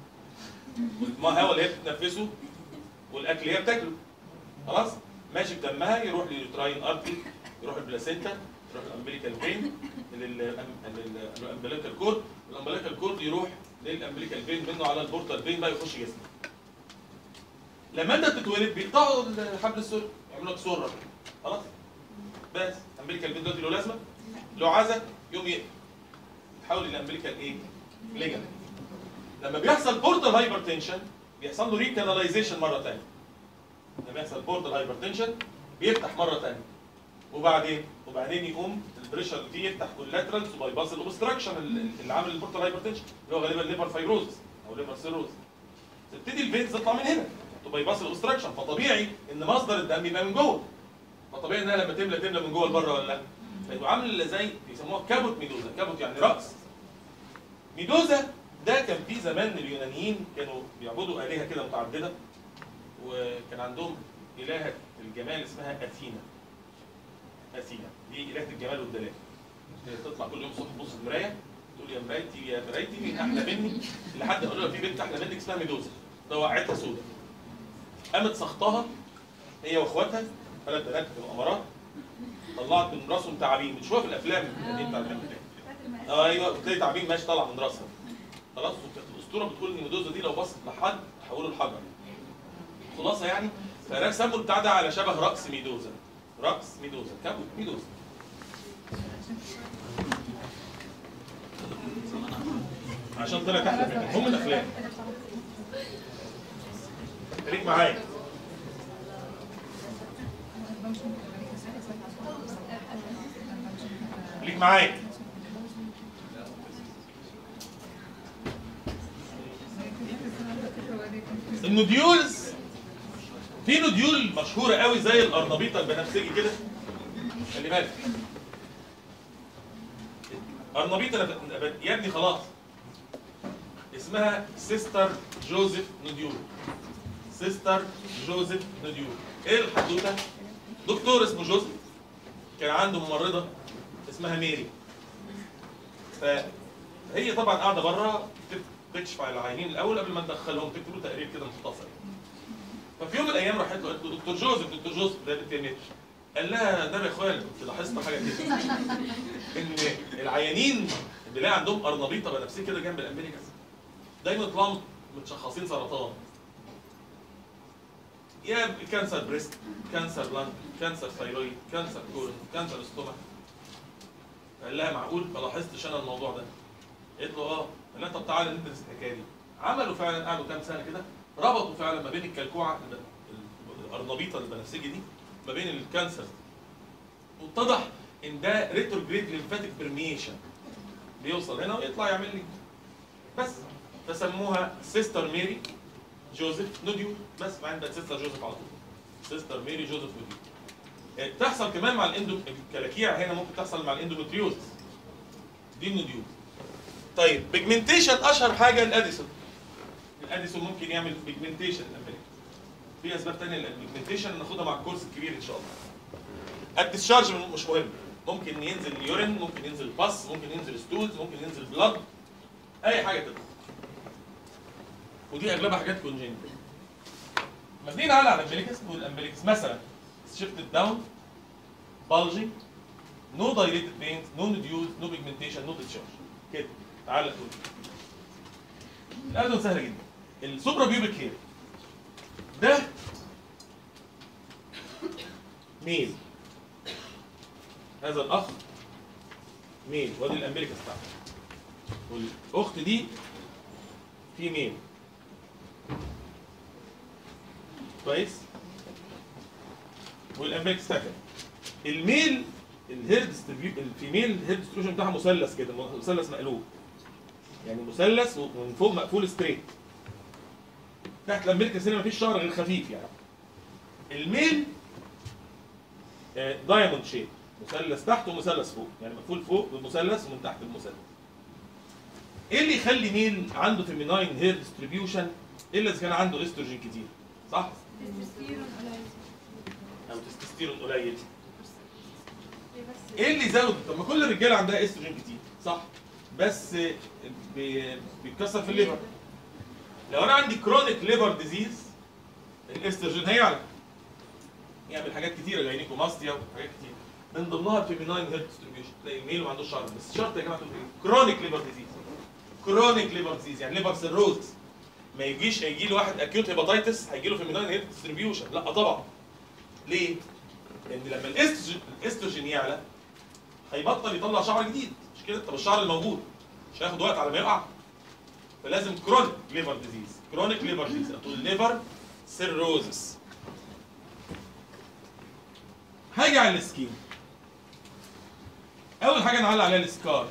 والهواء اللي هي بتتنفسه والاكل اللي هي بتاكله خلاص ماشي بدمها يروح لليوتراين ارتري يروح البلاسينتا يروح الامبليكال فين للامبليكال كورد الامبليكال كورد يروح للامبليكال فين منه على البورتال فين بقى يخش جسمك لما انت تتولد بيقطعوا حبل السر يعملوا لك سره خلاص بس امبليكال فين دلوقتي له لازمه له عزة يوم يقفل تحول الى امبليكال ايه؟ ليجامنت لما بيحصل بورتال هايبرتنشن بيحصل له ريكاناليزيشن مره ثانيه لما يحصل بورتال هايبرتنشن بيفتح مره ثانيه وبعدين وبعدين يقوم البريشر دي يفتح كولاترالز وباي باس الاوبستراكشن اللي عامل البورتال هايبرتنشن اللي هو غالبا ليفر فايبروزس او ليفر سيروز تبتدي الفينز تطلع من هنا تبقى باس الاوبستراكشن فطبيعي ان مصدر الدم يبقى من جوه فطبيعي انها لما تملى تملى من جوه لبره ولا لا فيبقى عامل زي بيسموها كابوت ميدوزا كابوت يعني راس ميدوزا ده كان في زمان اليونانيين كانوا بيعبدوا الهه كده متعدده وكان عندهم الهه الجمال اسمها اثينا اثينا دي الهه الجمال والدلال هي تطلع كل يوم الصبح تبص في المرايه تقول يا مرايتي يا مرايتي مين احلى مني لحد ما قالوا لها في بنت احلى منك اسمها ميدوزا ده وقعتها سودة قامت سخطها هي واخواتها ثلاث بنات في الامارات طلعت من راسهم تعابين بتشوفها في الافلام القديمه بتاعت الافلام ايوه بتلاقي تعابين ماشي طالع من راسها خلاص وكانت الاسطوره بتقول ان ميدوزا دي لو بصت لحد تحوله لحجر خلاصه يعني فرسموا البتاع ده على شبه راس ميدوزا راس ميدوزا كابوت ميدوزا عشان طلع تحت هم الافلام خليك معايا خليك معايا النوديولز في نوديول مشهوره قوي زي الارنبيطه البنفسجي كده خلي بالك ارنبيطه نب- يا ابني خلاص اسمها سيستر جوزيف نوديول سيستر جوزيف نوديول ايه الحدوته دكتور اسمه جوزيف كان عنده ممرضه اسمها ميري فهي طبعا قاعده بره تكشف على العيانين الاول قبل ما ندخلهم تكتب له تقرير كده مختصر ففي يوم من الايام راحت له قالت له دكتور جوزيف دكتور جوزيف ده بنت ميري قال لها ده يا اخويا أنا كنت لاحظت حاجه كده ان العيانين اللي لا عندهم ارنبيطه بنفسيه كده جنب الامريكاس دايما يطلعوا متشخصين سرطان يا كانسر بريست كانسر لانج كانسر ثايرويد كانسر كولون كانسر استومك فقال لها معقول ما لاحظتش انا الموضوع ده قالت له اه قال لها طب تعالى ندرس الحكايه دي عملوا فعلا قعدوا كام سنه كده ربطوا فعلا ما بين الكلكوعه الب- الارنبيطه البنفسجي دي ما بين الكانسر واتضح ان ده ريتروجريد ليمفاتيك برميشن بيوصل هنا ويطلع يعمل لي بس فسموها سيستر ميري جوزيف نوديو بس ما عندك سيستر جوزيف على طول سيستر ميري جوزيف نوديو آه، تحصل كمان مع الاندو الكلاكيع هنا ممكن تحصل مع الاندومتريوزس دي النوديول طيب بيجمنتيشن اشهر حاجه الاديسون الاديسون ممكن يعمل بيجمنتيشن في اسباب ثانيه للبيجمنتيشن ناخدها مع الكورس الكبير ان شاء الله الديسشارج مش مهم ممكن ينزل يورين ممكن ينزل باس ممكن ينزل ستولز ممكن ينزل بلاد اي حاجه كده ودي اغلبها حاجات كونجنتال مبنيين على الامبليكس والامبليكس مثلا shifted down bulging no dilated veins no nodules no pigmentation no discharge كده تعالى تقول الأذن سهلة جدا السوبرا بيوبيك هير ده ميل هذا الأخ ميل وادي الأمريكا بتاعته والأخت دي في ميل كويس والامريكا سكن الميل الهير ديستريبيوت الفيميل الهير ديستريبيوشن بتاعها مثلث كده مثلث مقلوب يعني مثلث ومن فوق مقفول ستريت تحت الامريكا سينما مفيش شعر غير خفيف يعني الميل دايموند شيب مثلث تحت ومثلث فوق يعني مقفول فوق بمثلث ومن تحت بمثلث ايه اللي يخلي ميل عنده فيميناين هير ديستريبيوشن الا اذا كان عنده استروجين كتير صح تستيرون قليل او تستوستيرون قليل ليه بس ايه اللي يزود طب ما كل الرجاله عندها استروجين كتير صح بس بي- بيتكسر في الليفر لو انا عندي كرونيك ليفر ديزيز الاستروجين هيعلى يعمل حاجات كتيره جاينيكوماستيا وحاجات كتير من ضمنها الفيميناين هير ديستريبيوشن تلاقي الميل ما عندوش شعر بس شرط يا جماعه تقول ايه كرونيك ليفر ديزيز كرونيك ليفر ديزيز يعني ليفر سيروز ما يجيش هيجي له واحد اكيوت هيباتيتس هيجي له فيميناين هير ديستريبيوشن لا طبعا ليه؟ لان لما الاستروجين الاستروجين يعلى هيبطل يطلع شعر جديد مش كده طب الشعر الموجود مش هياخد وقت على ما يقع فلازم كرونيك ليفر ديزيز كرونيك ليفر ديزيز تقول ليفر سيروزس هاجي على السكين اول حاجه نعلق عليها السكار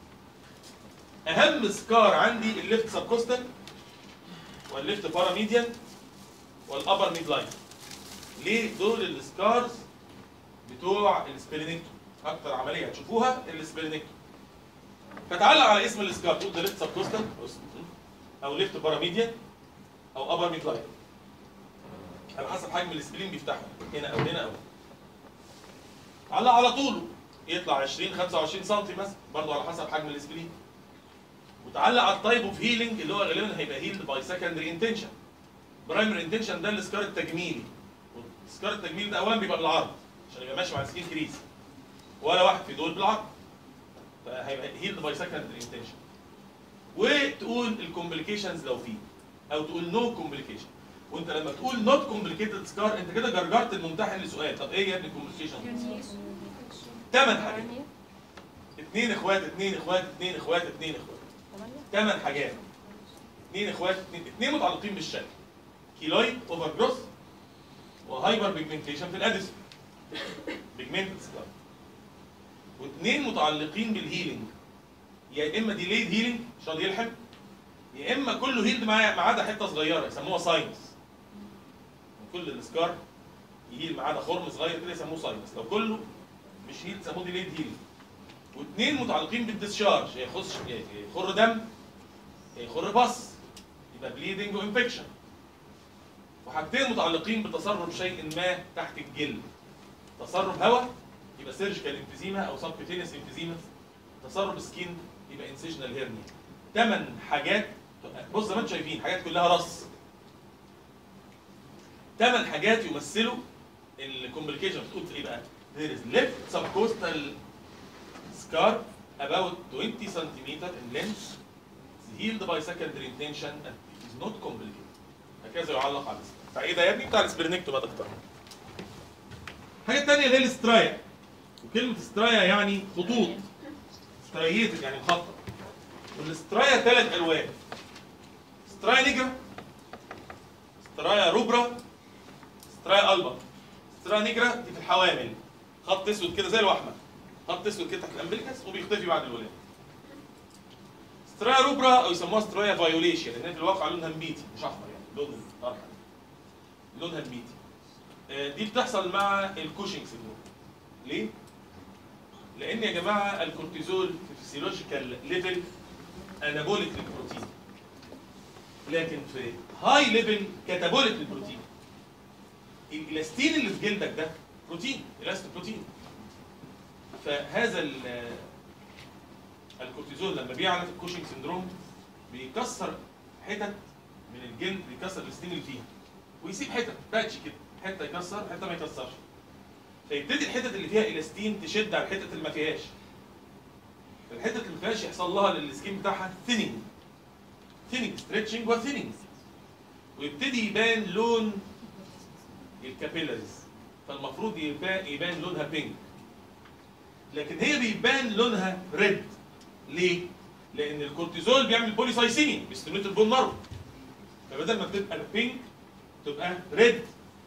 اهم سكار عندي الليفت سبكوستال والليفت باراميديان والابر ميد لاين ليه دول السكارز بتوع السبلينكتوم اكتر عمليه هتشوفوها السبلينكتوم فتعلق على اسم السكار تقول ده ليفت سبكوستال او ليفت باراميديان او ابر ميد لاين على حسب حجم السبلين بيفتحه هنا او هنا او هنا. علق على طوله يطلع 20 25 سم مثلا برضه على حسب حجم السبلين وتعلق على التايب اوف هيلينج اللي هو غالبا هيبقى هيلد باي سكندري انتنشن برايمري انتنشن ده السكار التجميلي والسكار التجميلي ده اولا بيبقى بالعرض عشان يبقى ماشي مع السكين كريز ولا واحد في دول بالعرض فهيبقى هيلد باي سكندري انتنشن وتقول الكومبليكيشنز لو في او تقول نو كومبليكيشن وانت لما تقول نوت كومبليكيتد سكار انت كده جرجرت الممتحن لسؤال طب ايه يا ابني كومبليكيشن يعني ثمان حاجات اثنين اخوات اثنين اخوات اثنين اخوات اثنين اخوات ثمان حاجات اثنين اخوات اثنين اثنين متعلقين بالشكل كيلويد اوفر جروث وهايبر بيجمنتيشن في الاديسون بيجمنتد سكار واثنين متعلقين بالهيلينج يا اما ديليد هيلينج عشان يلحم يا اما كله هيلد ما ما عدا حته صغيره يسموها ساينس كل السكار يهيل ما عدا خرم صغير كده يسموه ساينس لو كله مش هيلد يسموه ديليد هيلينج واثنين متعلقين بالديسشارج يا يخش يا يخر دم يا يخر باص يبقى بليدنج وانفكشن وحاجتين متعلقين بتسرب شيء ما تحت الجلد تسرب هواء يبقى سيرجيكال انفيزيما او سبكوتينيوس انفيزيما تسرب سكين يبقى انسيجنال هيرنيا ثمان حاجات بص زي ما انتم شايفين حاجات كلها رص ثمان حاجات يمثلوا الكومبليكيشن بتقول ايه بقى؟ there is left subcostal scar about 20 centimeter in length is healed by secondary intention and is not complicated هكذا يعلق على الاسم فايه يا ابني بتاع الاسبرينكتوم يا دكتور الحاجه الثانيه اللي هي الاسترايا وكلمه استرايا يعني خطوط سترايتد يعني مخطط والاسترايا ثلاث الوان سترايا نيجرا سترايا روبرا سترايا البا سترايا نيجرا دي في الحوامل خط اسود كده زي الوحمه خط اسود كده تحت الامبليكس وبيختفي بعد الولاده سترايا روبرا او يسموها سترايا فايوليشن لان في الواقع لونها نبيتي مش احمر يعني لون احمر لونها نبيتي آه، دي بتحصل مع الكوشنج سيندروم ليه؟ لان يا جماعه الكورتيزول في فيسيولوجيكال ليفل انابوليك للبروتين لكن في هاي ليفل كاتابوليك للبروتين الالاستين اللي في جلدك ده بروتين الاستيك بروتين فهذا ال- الكورتيزول لما بيعلى في الكوشنج سندروم بيكسر حتت من الجلد بيكسر الاستين اللي فيها ويسيب حتت باتش كده حته يكسر حته ما يكسرش فيبتدي الحتت اللي فيها الاستين تشد على الحتت اللي ما فيهاش الحتت اللي ما فيهاش يحصل لها للسكين بتاعها ثيننج ثيننج ستريتشنج وثيننج ويبتدي يبان لون الكابيلاريز فالمفروض يبان, يبان لونها بينك لكن هي بيبان لونها ريد ليه؟ لان الكورتيزول بيعمل بوليسايسيميا بيستميت البون مارو فبدل ما بتبقى بينك تبقى ريد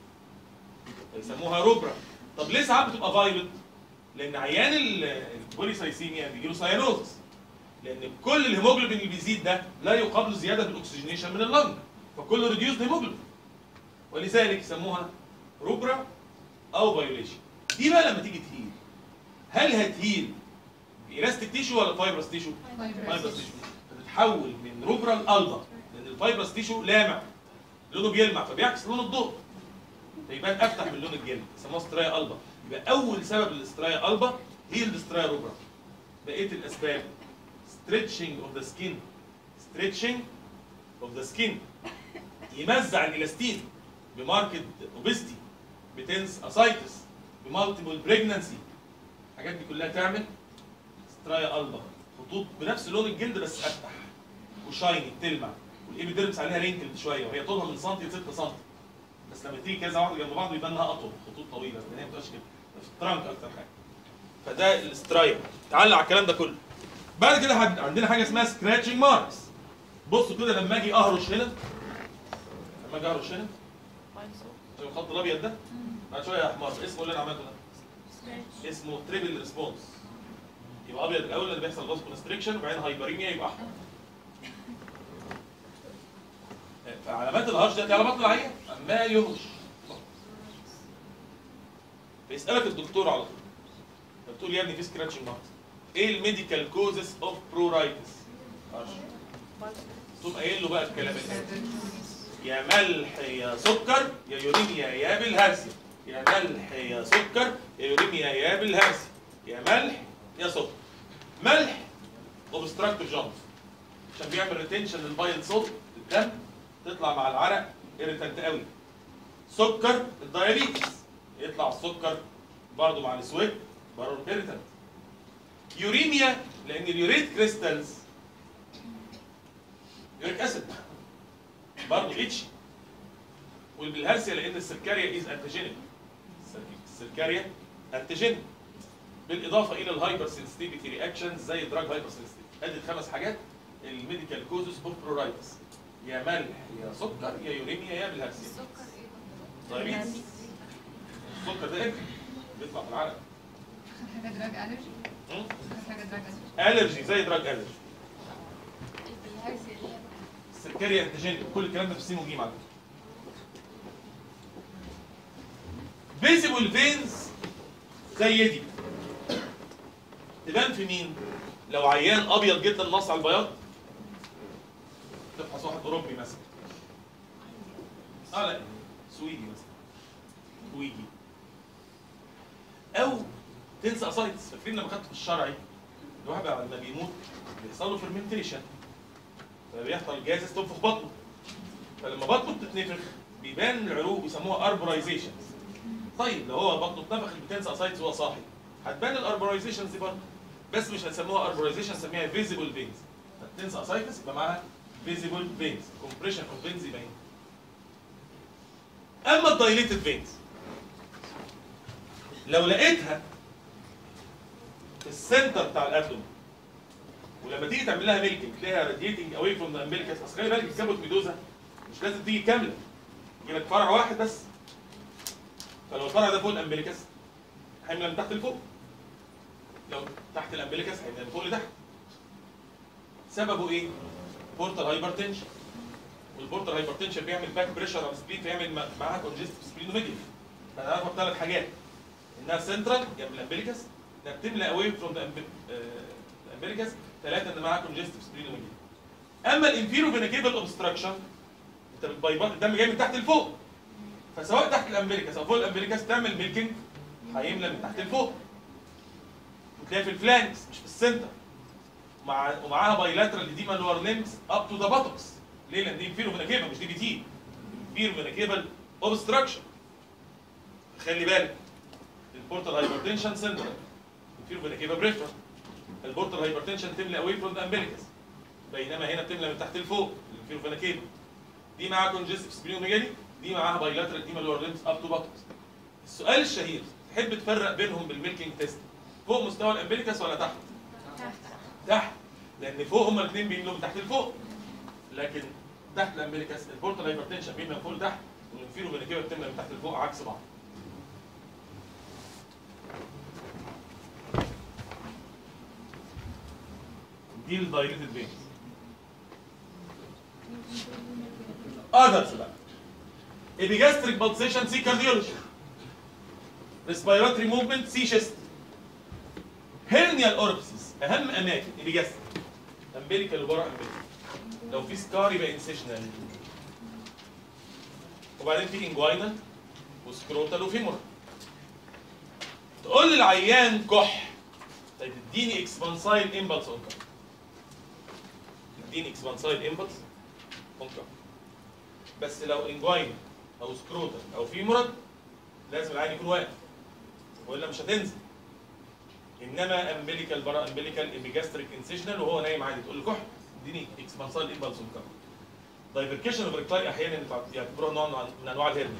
يسموها روبرا طب ليه ساعات بتبقى فايلوت؟ لان عيان ال- البوليسايسيميا بيجي له ساينوزس لان كل الهيموجلوبين اللي بيزيد ده لا يقابل زياده بالاكسجينيشن من اللنج فكله ريديوز هيموجلوبين ولذلك يسموها روبرا او فايوليشن دي بقى لما تيجي تهيل هل هتهيل بالاستيك تيشو ولا فايبرس تيشو؟ فايبرس تيشو فتتحول من روبرا لالبا لان الفايبرس تيشو لامع لونه بيلمع فبيعكس لون الضوء فيبان افتح من لون الجلد يسموها سترايا البا يبقى اول سبب للاسترايا البا هي الاسترايا روبرا بقيه الاسباب stretching of the skin stretching of the skin يمزع الالاستين بماركت اوبستي بتنس اسايتس بمالتيبل بريجنانسي الحاجات دي كلها تعمل سترايا البا خطوط بنفس لون الجلد بس افتح وشايني بتلمع والايبيديرمس عليها رينكلد شويه وهي طولها من سنتي ل 6 سنتي بس لما تيجي كذا واحده جنب بعض يبان انها اطول خطوط طويله لان هي ما بتبقاش كده في الترانك اكتر حاجه فده الاسترايا تعلق على الكلام ده كله بعد كده حد- عندنا حاجه اسمها سكراتشنج ماركس بصوا كده لما اجي اهرش هنا لما اجي اهرش هنا شايف الخط الابيض ده بعد شويه يا حمار اسمه اللي انا عملته ده اسمه تريبل ريسبونس يبقى ابيض الاول اللي بيحصل فاز كونستريكشن وبعدين هايبريميا يبقى احمر فعلامات الهرش ده علامات العين عمال يهرش فيسالك الدكتور على طول فبتقول يا ابني في سكراتشنج ماركس ايه الميديكال كوزز اوف برورايتس هرش تقوم قايل له بقى الكلام الحلو يا ملح يا سكر يا يوريميا يا بالهرسي يا ملح يا سكر يا يوريميا يا بالهرسي يا ملح يا سكر ملح اوبستراكتيف جامب عشان بيعمل ريتنشن للبايل صوت الدم تطلع مع العرق irritant قوي سكر الدايابيتس يطلع السكر برضه مع السويت برضه irritant يوريميا لان اليوريت كريستالز يوريك اسيد برضه اتش والبلهارسيا لان السركاريا از انتيجينيك السركاريا انتيجينيك بالاضافه الى الهايبر سنسيتيفيتي رياكشنز زي دراج هايبر سنسيتيفيتي ادي الخمس حاجات الميديكال كوزز اوف برورايتس يا ملح يا سكر يا يوريميا يا بالهارسيا السكر ايه دايابيتس السكر ده ايه بيطلع في العرق حاجة دراج ألرجي م? حاجة دراج ألرجي الرجي زي دراج الرجي البلهارسيا دي السركاريا انتيجينيك كل الكلام ده في السين وجيم على فكره فيزيبل فينز زي دي تبان في مين؟ لو عيان ابيض جدا نص على البياض تفحص واحد اوروبي مثلا اه لا سويدي مثلا سويدي او تنسى اسايتس فاكرين لما خدت في الشرعي الواحد بعد ما بيموت بيحصل له فيرمنتيشن فبيحصل جازس تنفخ بطنه فلما بطنه بتتنفخ بيبان العروق بيسموها اربورايزيشن طيب لو هو بطنه اتنفخت بتنسى اسايتس وهو صاحي هتبان الاربورايزيشنز دي برضه بس مش هتسموها اربورايزيشن سميها فيزيبل فينز هتنسى اسايتس يبقى معاها فيزيبل فينز كومبريشن اوف فينز يبقى هنا. اما الدايليتد فينز لو لقيتها في السنتر بتاع الابدومين ولما تيجي تعمل لها ميلكينج تلاقيها راديتنج اواي فروم ذا امبليكس اصل خلي بالك الكابوت ميدوزا مش لازم تيجي كامله يجي لك فرع واحد بس فلو الفرع ده فوق الامبليكس هيملى من تحت لفوق لو تحت الامبليكس هيملى من فوق لتحت سببه ايه؟ بورتال هايبرتنشن والبورتال هايبرتنشن بيعمل باك بريشر على السبلين فيعمل مع- معاها كونجستيف سبلينوميجلي فنعرفها بثلاث حاجات انها سنترال جنب الامبليكس انها بتملى اواي فروم ذا الامبليكس ثلاثه ان معاها كونجستيف سبلينوميجلي اما الانفيرو فينيكيبل اوبستراكشن انت بتبيبط الدم جاي من تحت لفوق فسواء تحت الامبليكس او فوق الامبليكس تعمل ميلكينج هيملى من تحت لفوق وتلاقي في الفلانكس مش في السنتر مع ومعاها بايلاترال اديما لور ليمز اب تو ذا باتوكس ليه؟ لان دي انفيرو فينيكيبل مش دي بي تي انفيرو فينيكيبل اوبستراكشن خلي بالك البورتال هايبرتنشن سنترال انفيرو فينيكيبل بريفرال البورتال هايبرتنشن تملى اواي فروم ذا امبليكس بينما هنا بتملى من تحت لفوق الانفيرو فينيكيبل دي معاها كونجستيف سبلينوميجالي دي معاها بايلاترال اديما لور ليمز اب تو باتوكس السؤال الشهير تحب تفرق بينهم بالميلكينج تيست فوق مستوى الامبليكس ولا تحت؟ تحت لان فوق هما الاثنين بيملوا من تحت لفوق لكن تحت الامبليكس البورتال هايبرتنشن بيملى من فوق لتحت والانفيرو فينيكيبا بتملى من تحت لفوق عكس بعض دي الدايليتد فينز اذرز بقى epigastric pulsation سي كارديولوجي respiratory movement سي chest hernial orifices اهم اماكن epigastric امبليكال اللي بره امبليكال لو في سكار يبقى انسيشنال وبعدين في انجوينال وسكروتال وفيمور تقول للعيان كح طيب اديني اكسبانسايل امبلس اون كف اديني اكسبانسايل امبلس اون كف بس لو انجوينال او سكروتال او فيمورال لازم العيان يكون واقف والا مش هتنزل انما امبليكال برا امبليكال ايبيجاستريك انسيشنال وهو نايم عادي تقول له كح اديني اكسبانسال امبلس وكم دايفركيشن اوف ريكلاي احيانا يعتبروها نوع من انواع الهرنيا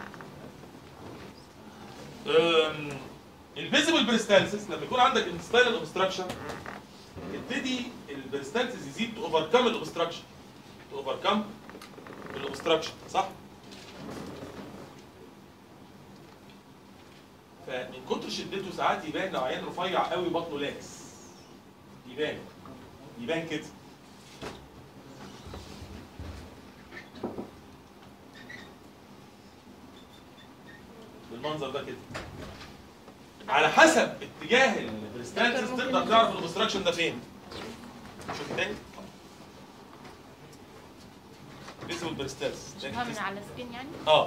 الفيزيبل بريستالسيس لما يكون عندك انستايلال اوبستراكشن يبتدي البريستالسيس يزيد تو اوفركم الاوبستراكشن تو اوفركم الاوبستراكشن صح؟ فمن كتر شدته ساعات يبان لو عيان رفيع قوي بطنه لاكس يبان يبان كده بالمنظر ده كده على حسب اتجاه البريستانسيس تقدر تعرف الاوبستراكشن ده فين شوف تاني فيزيبل بريستانسيس شوفها من على السكين يعني اه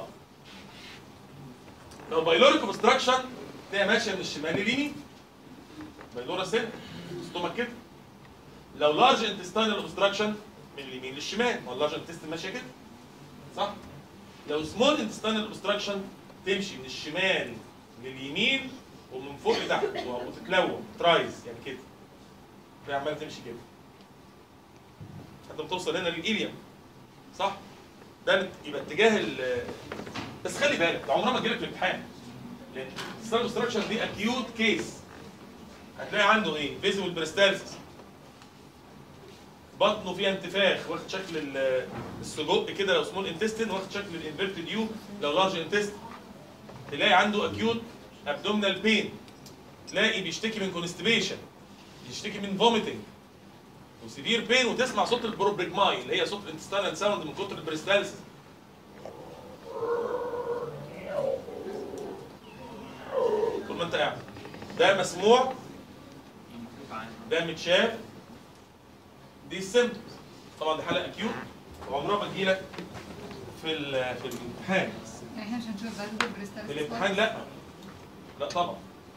لو بايلوريك اوبستراكشن تلاقي ماشيه من الشمال لليمين بايلورا سن ستومك كده لو لارج انتستينال اوبستراكشن من اليمين للشمال ما اللارج انتستين ماشيه كده صح لو سمول انتستينال اوبستراكشن تمشي من الشمال لليمين ومن فوق لتحت وتتلون ترايز يعني كده هي عماله تمشي كده لحد ما توصل هنا للإيليوم صح ده يبقى اتجاه ال بس خلي بالك ده عمرها ما تجيلك في الامتحان لان الستار اوبستراكشن دي اكيوت كيس هتلاقي عنده ايه فيزيبل بريستالسيس بطنه فيها انتفاخ واخد شكل ال- السجق كده لو سمول انتستين واخد شكل الانفيرتد يو لو لارج انتستين تلاقي عنده اكيوت ابدومينال بين تلاقي بيشتكي من كونستيبيشن بيشتكي من فوميتنج وسيفير بين وتسمع صوت البروبريجماي اللي هي صوت الانتستانال ساوند من كتر البريستالسيس طول ما انت قاعد ده مسموع ده متشاف دي السيمتومز طبعا دي حاله اكيوت وعمرها ما تجيلك في ال- في الامتحان يعني احنا مش هنشوف بقى البريستالس في الامتحان لا لا طبعا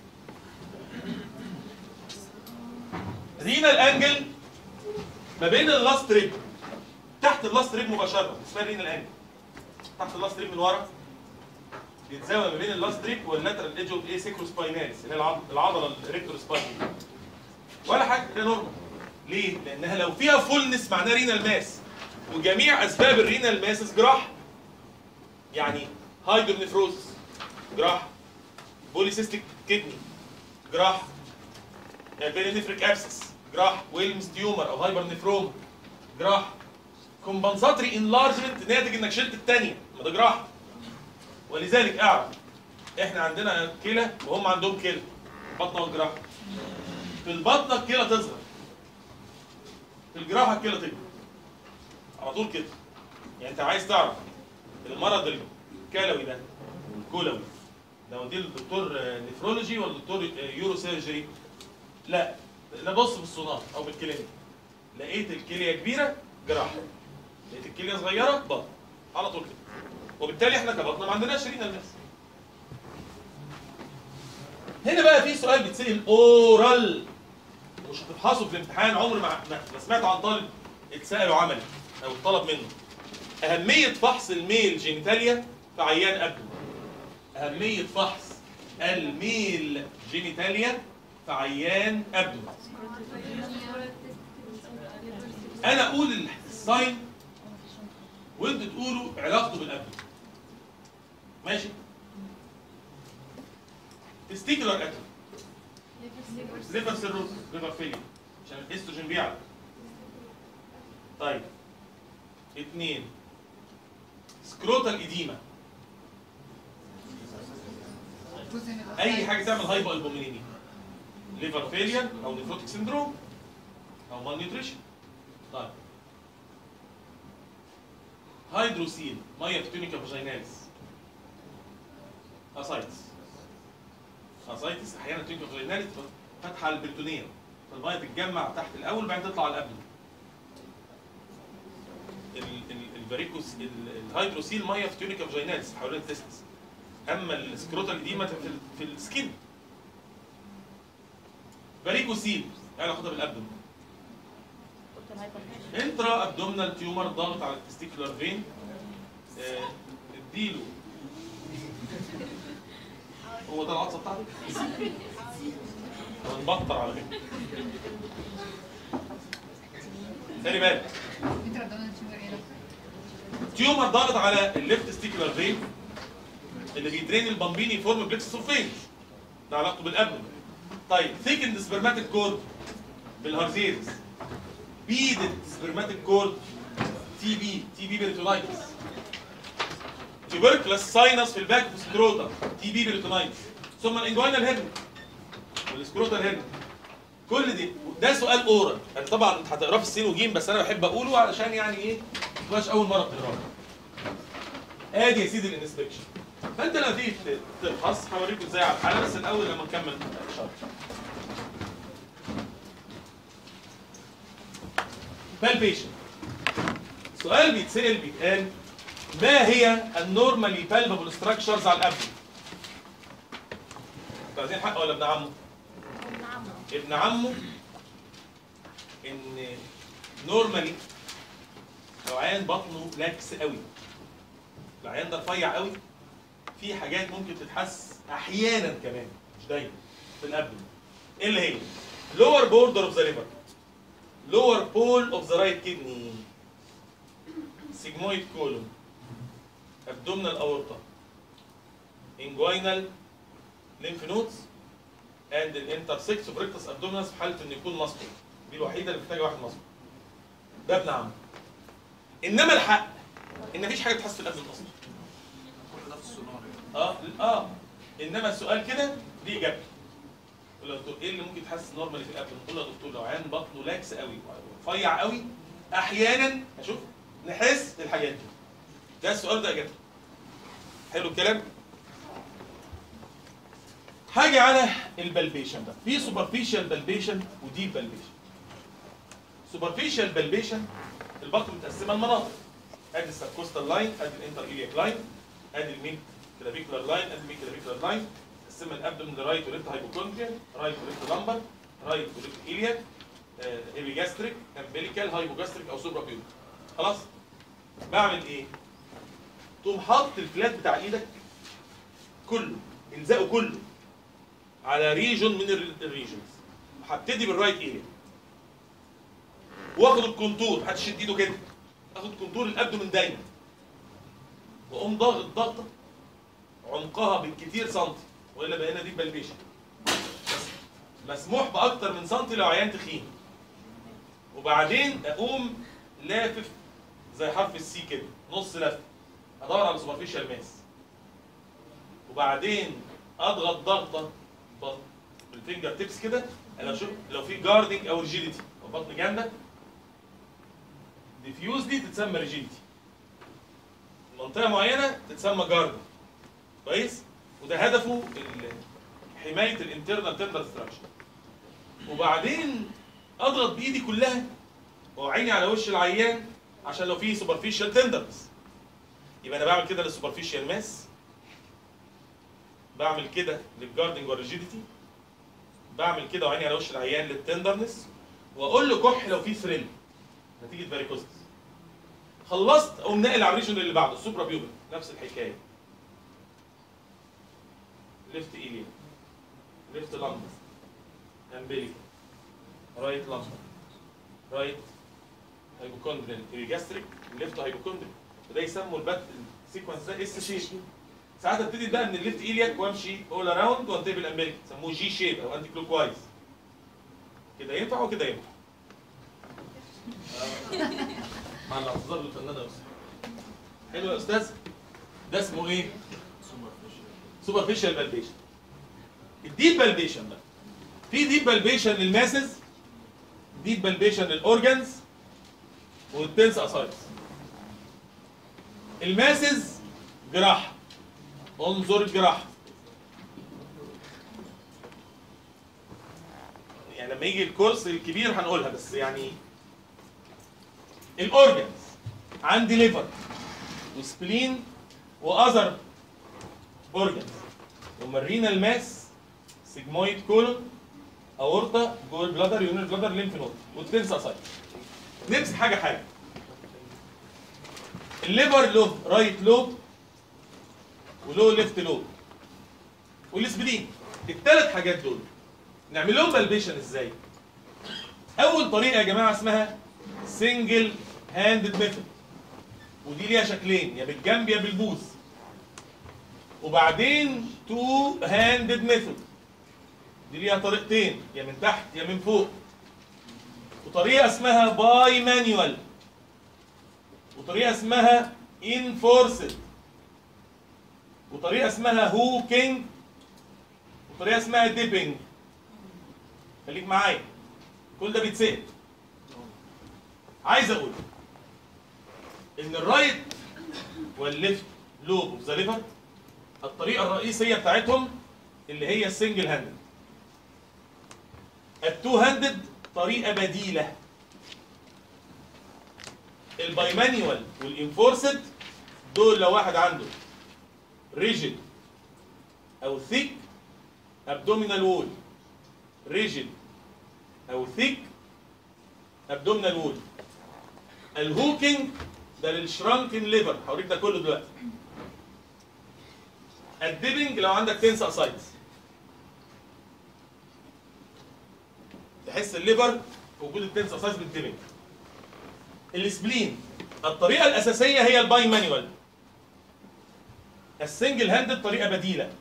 رينا الانجل ما بين اللاست ريب تحت اللاست ريب مباشره اسمها رينا الانجل تحت اللاست ريب من ورا بيتزاوي ما بين اللاست ريب واللاترال ايدج اوف اي سيكروسبايناليس اللي هي العض- العضله الريكتور سباين ولا حاجه هي نورمال ليه؟ لانها لو فيها فولنس معناها رينال ماس وجميع اسباب الرينال ماسس جراح يعني هايدرونيفروزس جراح بوليسيستيك كدني جراح بيرينيفريك ابسس جراح ويلمز تيومر او هايبر نفروم جراح كومبنساتري انلارجمنت ناتج انك شلت الثانيه ما ده جراح ولذلك اعرف احنا عندنا كلى وهم عندهم كلى بطنه والجراحه في البطنه الكلى تصغر في الجراحه الكلى تكبر على طول كده يعني انت عايز تعرف المرض الكلوي ده الكلوي لو دي الدكتور آه، نفرولوجي ولا الدكتور آه، يورو سيرجري لا لا بص في السونار او بالكلينيك لقيت الكليه كبيره جراحه لقيت الكليه صغيره بطن على طول كده وبالتالي احنا كبطنه ما عندناش رينا الناس هنا بقى في سؤال بيتسال اورال مش هتفحصه في الامتحان عمر ما ما ما سمعت عن طالب اتساله عملي او اتطلب منه اهميه فحص الميل جينيتاليا في عيان ابدو اهميه فحص الميل جينيتاليا في عيان ابدو انا اقول الساين وانتوا تقولوا علاقته بالابدو ماشي تستيكولار اتوم ليفر سيروز ليفر فيلير عشان الاستروجين بيعلى طيب اثنين سكروتال اديما جزء من اي حاجه تعمل هايبو البومينيميا ليفر فيلير او نيفروتيك سندروم او مال نيوتريشن طيب هيدروسيل ميه تونيكا فاجيناليس اسايتس اسايتس احيانا تونيكا فاجيناليس تبقى فاتحه على البريتونيه فالميه تتجمع تحت الاول بعدين تطلع على الابدن ال- ال- الفاريكوس ال- الهيدروسيل ميه في تونيكا فاجيناليس حوالين التستس اما السكروتال دي في ال- في السكين فاريكوسيل يعني علاقتها بالابدن انترا ابدومينال تيومر ضاغط على التستيكولار فين آه، اديله هو ده العطسه بتاعتك؟ هو نبطر على فكره خلي بالك انت ردنا تشوفر ايه ده؟ تيومر ضاغط على الليفت ستيكولار فين اللي بيدرين البامبيني فورم بلكسس اوف فين ده علاقته بالابدن طيب ثيكند سبرماتيك كورد بالهارزيز بيدد سبرماتيك كورد تي بي تي بي بيريتونايتس تيوبركلس ساينس في الباك في سكروتا تي بي بيريتونايتس ثم الانجوينال هيرن والسكروتال هيرن كل دي ده سؤال اورال يعني طبعا انت هتقراه في السين وجيم بس انا بحب اقوله علشان يعني ايه ما تبقاش اول مره بتقراه ادي يا سيدي الانسبكشن فانت لما تيجي ت- تفحص هوريكم ازاي على الحاله بس الاول لما نكمل الشرح بالبيشن سؤال بيتسال بيتقال ما هي النورمالي بالبابل ستراكشرز على الابدن انتوا عايزين حق ولا ابن عمه؟ ابن عمه ان نورمالي لو عيان بطنه لاكس قوي العيان ده رفيع قوي في حاجات ممكن تتحس احيانا كمان مش دايما في الابدن ايه اللي هي lower border of the liver lower pole of the right kidney sigmoid colon abdominal aorta inguinal lymph nodes and الانترسكس اوف ريكتس ابدومينس في حاله انه يكون مصفر دي الوحيده اللي محتاجه واحد مصفر ده ابن عمه انما الحق ان مفيش حاجه تحس في الابدن اصلا كل ده في السونار اه اه انما السؤال كده دي اجابته يقول له يا دكتور ايه اللي ممكن تحس نورمالي في الابدن؟ نقول له يا دكتور لو عيان بطنه لاكس قوي رفيع قوي احيانا اشوف نحس الحاجات دي ده السؤال ده اجابته حلو الكلام؟ حاجه على البلبيشن ده في سوبرفيشال بلبيشن وديب بلبيشن سوبرفيشال بلبيشن البطن متقسمه لمناطق ادي السبكوستال لاين ادي الانتر ايلياك لاين ادي الميد كلافيكولار لاين ادي الميد كلافيكولار لاين قسمها الابدومن لرايت وليفت هايبوكوندريال رايت وليفت لامبر رايت وليفت ايلياك ايبيجاستريك امبليكال هايبوجاستريك او سوبرا بيوت خلاص بعمل ايه؟ تقوم حاطط الفلات بتاع ايدك كله الزقه كله على ريجون من الريجونز هبتدي بالرايت ايليا واخد الكونتور محدش يشد ايده كده اخد كونتور الابدومن دايما واقوم ضاغط ضغطه عمقها بالكتير سنتي والا بقينا دي بلبيشن بس مسموح باكتر من سنتي لو عيان تخين وبعدين اقوم لافف زي حرف السي كده نص لف ادور على سوبرفيشال ماس وبعدين اضغط ضغطه ضغط بالفينجر تيبس كده انا اشوف لو في جاردنج او ريجيديتي او بطن جامده ديفيوزلي تتسمى ريجيديتي منطقه معينه تتسمى جاردنج كويس وده هدفه ال- حمايه الانترنال تندر ستراكشر وبعدين اضغط بايدي كلها وعيني على وش العيان عشان لو في سوبرفيشال تندرنس يبقى انا بعمل كده للسوبرفيشال ماس بعمل كده للجاردنج والريجيديتي بعمل كده وعيني على وش العيان للتندرنس واقول له كح لو في ثريل نتيجه فاريكوزس خلصت اقوم ناقل على الريجن اللي بعده السوبرا بيوبل نفس الحكايه ليفت ايليا ليفت لامبر امبليكا رايت لامبر رايت هايبوكوندريال ريجاستريك ليفت هايبوكوندريال وده يسموا البات السيكونس ده اس شيب ساعات ابتدي بقى من الليفت ايلياك وامشي اول اراوند وانتهي بالامبليكا يسموه جي شيب او انتي كلوك وايز كده ينفع وكده ينفع آه. مع الاعتذار للفنان يا استاذ حلو يا استاذ ده اسمه ايه؟ سوبرفيشال بالبيشن الديب بالبيشن بقى في ديب بالبيشن للماسز ديب بالبيشن للاورجنز والتنس اسايتس الماسز جراحه انظر الجراحه يعني لما يجي الكورس الكبير هنقولها بس يعني الاورجنز عندي ليفر وسبلين واذر اورجنز ومرينا الماس سيجمويد كولون اورطه جول بلادر يونيت بلادر ليمف نود والتنس اسايت نمسك حاجه حاجه الليفر له رايت لوب وله ليفت لوب والسبلين الثلاث حاجات دول نعمل لهم بالبيشن ازاي اول طريقه يا جماعه اسمها سنجل هاندد ميثود ودي ليها شكلين يا بالجنب يا بالبوز وبعدين تو هاندد ميثود دي ليها طريقتين يا من تحت يا من فوق وطريقه اسمها باي مانيوال وطريقه اسمها انفورسد وطريقه اسمها هوكينج وطريقه اسمها ديبنج خليك معايا كل ده بيتسال عايز اقول ان الرايت والليفت لوب اوف ذا ليفر الطريقه الرئيسيه بتاعتهم اللي هي السنجل هاندد التو هاندد طريقه بديله البايمانيوال والانفورسد دول لو واحد عنده ريجيد او ثيك ابدومينال وول ريجيد او ثيك ابدومينال وول الهوكينج ده للشرانكن ليفر هوريك ده كله دلوقتي الديبنج لو عندك تنس اسايتس تحس الليفر في وجود التنس اسايتس بالديبنج السبلين الطريقه الاساسيه هي الباي مانيوال السنجل هاند طريقه بديله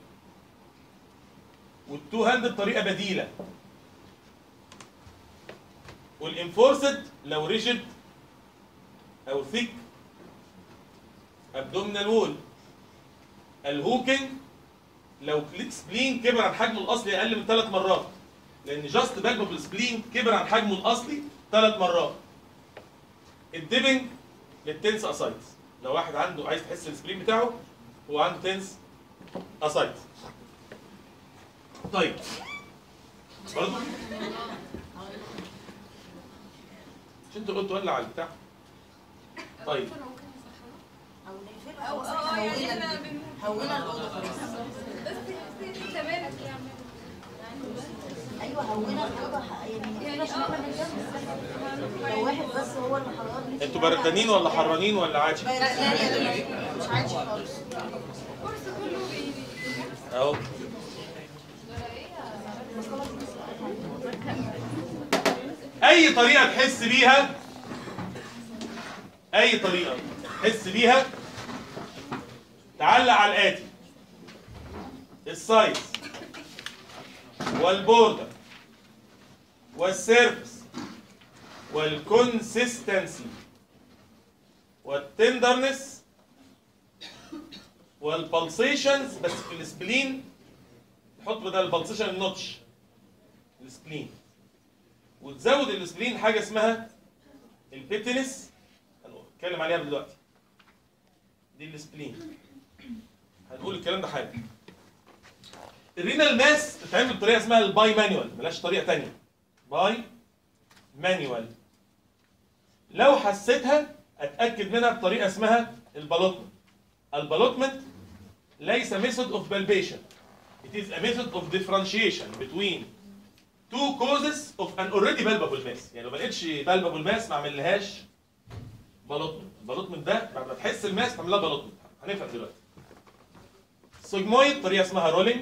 والتو هاند طريقه بديله والانفورسد لو ريجيد او ثيك ابدومينال وول الهوكينج لو سبلين كبر عن حجمه الاصلي اقل من ثلاث مرات لان جاست بالبو سبلين كبر عن حجمه الاصلي ثلاث مرات الديبنج للتنس اسايتس لو واحد عنده عايز تحس السبلين بتاعه هو عنده تنس اسايتس طيب برضه مش انت قلت ولع على البتاع طيب او اه يعني احنا بنموت هونا الاوضه خلاص بس بس تمام ايوه هونا الاوضه يعني يعني مفيش اه مكان نتجمع. لو واحد بس هو اللي حرام انتوا بردانين ولا حرانين ولا عادي؟ مش عادي خالص الكورس كله بي- اهو اي طريقه تحس بيها اي طريقه تحس بيها تعلق على الاتي السايز والبوردر والسيرفس والكونسيستنسي والتندرنس والبلسيشنز بس في السبلين تحط بدل البلسيشن النوتش السبلين وتزود السبلين حاجه اسمها البيتنس هنتكلم عليها دلوقتي دي السبلين هنقول الكلام ده حاجه الرينال ماس تتعمل بطريقه اسمها الباي مانيوال ملاش طريقه تانية باي مانيوال لو حسيتها اتاكد منها بطريقه اسمها البالوتمنت البالوتمنت ليس method of palpation it is a method of differentiation between two causes of an already palpable mass يعني لو ما لقيتش palpable mass ما اعملهاش بالوتمنت البالوتمنت ده بعد ما تحس الماس تعمل لها بالوتمنت هنفهم دلوقتي سيجمويد طريقه اسمها رولينج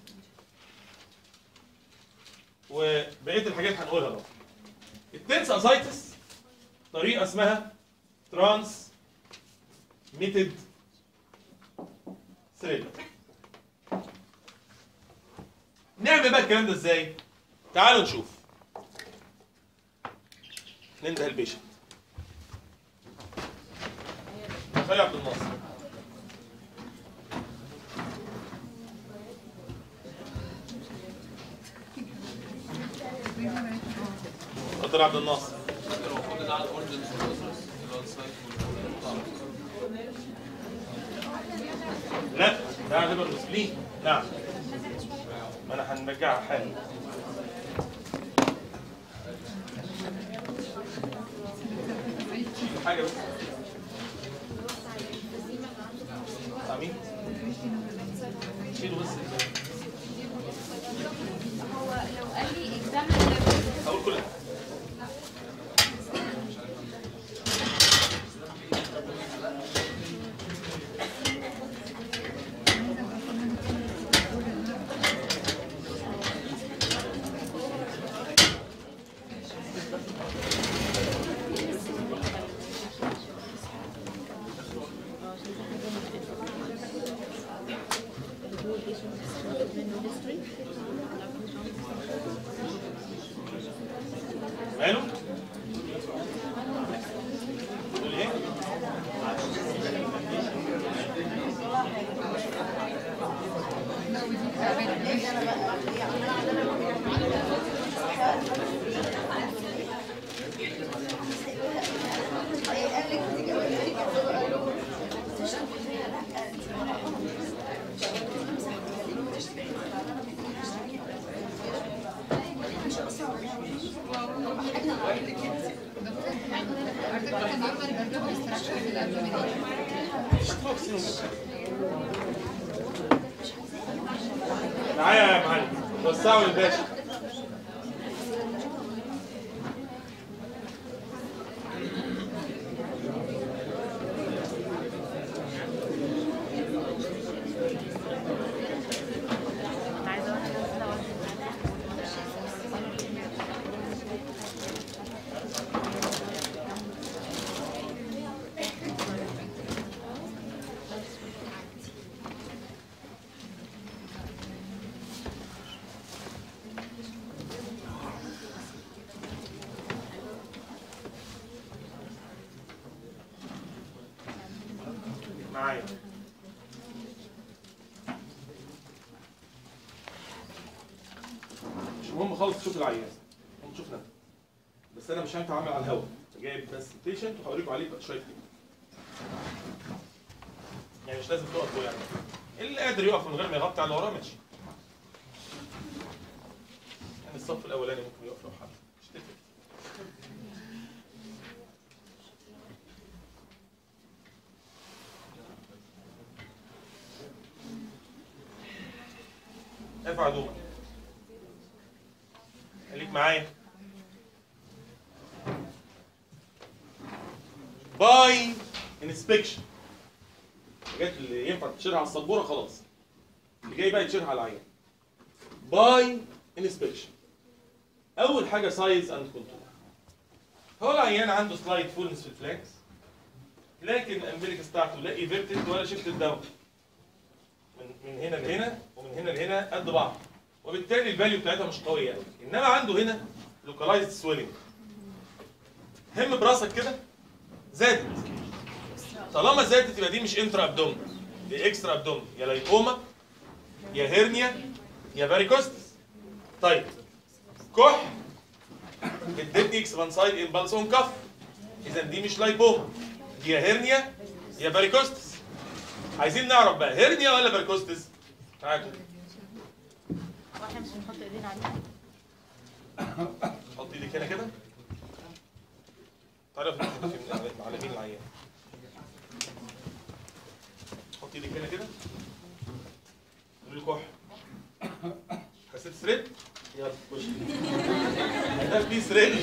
وبقيه الحاجات هنقولها بقى التنس اسايتس طريقه اسمها ترانس ميتد ثريد نعمل بقى الكلام ده ازاي تعالوا نشوف ننده البيشنت خلي عبد الناصر اتفضل يا عبد الناصر لا ده هتبقى المسلمين نعم ما انا هنرجعها حالا شيلوا حاجه بس بتاع مين؟ شيلوا بس هو لو قال لي examine level هقول كل حاجه ماله؟ تقول ايه؟ لا ودي تعبانة دكتور اعتقد النورمال برضه بيستراكشر في الابدومين معايا يا معلم وسعوا للباشا معايا مش مهم خالص تشوف العيان مهم تشوف نفسك بس انا مش هينفع اعمل على الهواء جايب بس بيشنت وهوريكم عليه بقى شويه كده يعني مش لازم تقفوا يعني اللي قادر يقف من غير ما يغطي على اللي وراه ماشي يعني الصف الاولاني ممكن يقف لو حد مش تفرق ارفع هدومك خليك معايا باي انسبكشن الحاجات اللي ينفع تشيلها على السبوره خلاص اللي جاي بقى يتشيلها على العيان باي انسبكشن اول حاجه سايز اند كنترول هو العيان عنده سلايد فولنس في الفلانكس لكن الامبليكس بتاعته لا ايفيرتد ولا شيفت داون من من هنا لهنا ومن هنا لهنا قد بعض وبالتالي الفاليو بتاعتها مش قويه قوي انما عنده هنا لوكالايزد سويلنج هم براسك كده زادت طالما زادت يبقى دي مش انترا ابدومن دي اكسترا ابدومن يا لايكوما يا هيرنيا يا فاريكوستس طيب كح ادتني اكسبانسايد امبالس اون كف اذا دي مش لايبوما دي يا هيرنيا يا فاريكوستس عايزين نعرف بقى هيرنيا ولا فاريكوستس تعالوا كده. واحنا مش بنحط ايدينا عليها حط ايدك هنا كده تعرف ان في معلمين العيان حط ايدك هنا كده قول لي كح حسيت ثريد يلا خش ده في ثريد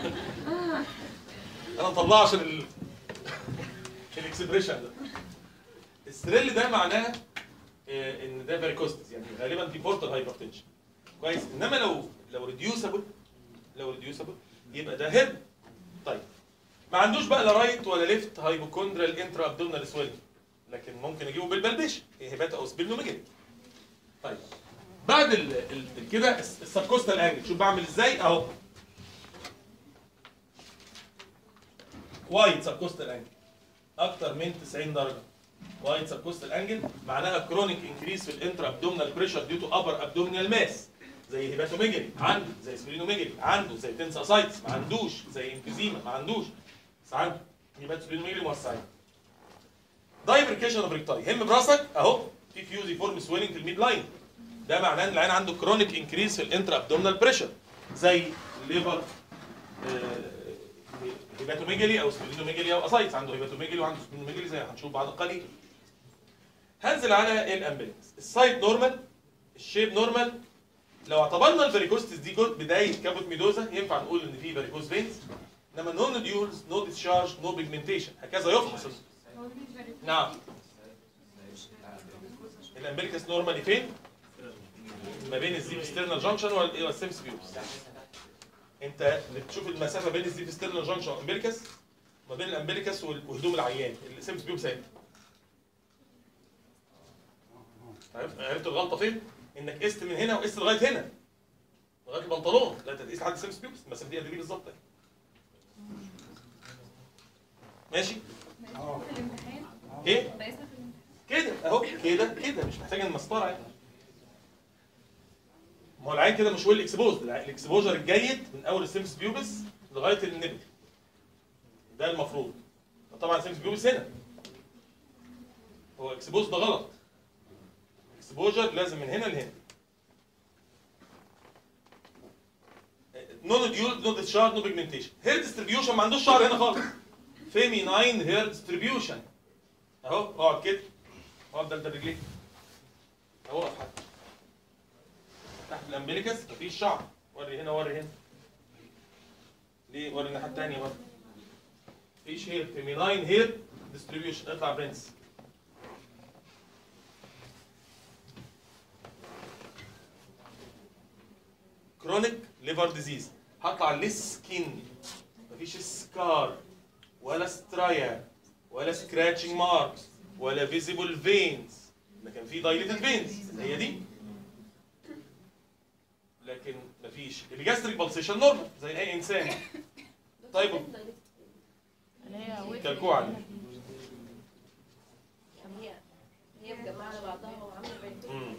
انا مطلعه عشان ال الاكسبريشن ده الثريل ده معناه آه، ان ده فاريكوستس يعني غالبا دي بورتال هايبرتنشن كويس انما لو لو ريديوسبل لو ريديوسبل يبقى ده هيرن طيب ما عندوش بقى لا رايت ولا ليفت هايبوكوندرال انترا ابدومينال سويلنج لكن ممكن اجيبه بالبلبشه هيبات او سبيلنوميجالي طيب بعد ال ال كده الس- السبكوستال انجل شوف بعمل ازاي اهو وايد سبكوستال انجل اكتر من 90 درجه وايد سبكوستال انجل معناها كرونيك انكريس في الانترا ابدومينال بريشر ديو تو ابر ابدومينال ماس زي هيباتوميجالي عنده زي سبلينوميجالي عنده زي تنساسايتس ما عندوش زي انفيزيما ما عندوش بس عنده هيبات سبلينوميجالي موسعين دايبركيشن اوف ريكتاي هم براسك اهو في فيوزي فورم سويلنج في الميد لاين ده معناه ان العين عنده كرونيك انكريس في الانترا ابدومينال بريشر زي ليفر هيباتوميجالي او سبلينوميجالي او اسايتس عنده هيباتوميجالي وعنده سبلينوميجالي زي ما هنشوف بعد قليل هنزل على الامبلكس السايت نورمال الشيب نورمال لو اعتبرنا الفاريكوستس دي جزء بدايه كابوت ميدوزا ينفع نقول ان في فاريكوز فينز انما نو نوديولز نو ديسشارج نو بيجمنتيشن هكذا يفحص نعم الامبليكس نورمالي فين؟ ما بين الزيب ستيرنال جانكشن والسيمس بيوبس انت بتشوف المسافه بين الزيب ستيرنال جانكشن والامبليكس ما بين الامبليكس وهدوم العيان السيمس بيوبس اهي عرفت عرفت الغلطه فين؟ انك قست من هنا وقست لغايه هنا لغايه البنطلون لا انت تقيس لحد السيمس بيوبس المسافه دي قد ايه بالظبط اهي. ماشي؟ في الامتحان ايه؟ بقيسنا في الامتحان كده اهو كده كده مش محتاج المسطره يعني ما هو العين كده مش ويل اكسبوز الاكسبوجر الجيد من اول السيمس بيوبس لغايه النبل ده المفروض طبعا السيمس بيوبس هنا هو اكسبوز ده غلط اكسبوجر لازم من هنا لهنا نو ديول نو ديسشارج نو بيجمنتيشن هير ديستريبيوشن ما عندوش شعر هنا خالص فيميناين هير ديستريبيوشن اهو اقعد كده اقعد دلدل رجليك اهو اقف حتى تحت الامبليكس مفيش شعر وري هنا وري هنا ليه وري الناحيه الثانيه وري مفيش هير فيميناين هير ديستريبيوشن اطلع برنس كرونيك ليفر ديزيز هطلع للسكين مفيش سكار ولا سترايا ولا سكراتشنج ماركس ولا فيزيبل فينز لكن في دايليتد فينز هي دي لكن مفيش الجاستريك بالسيشن نورمال زي اي انسان طيب اللي هي ويك كلكوعه دي. طب هي هي مجمعه على بعضها وعامله بين مم.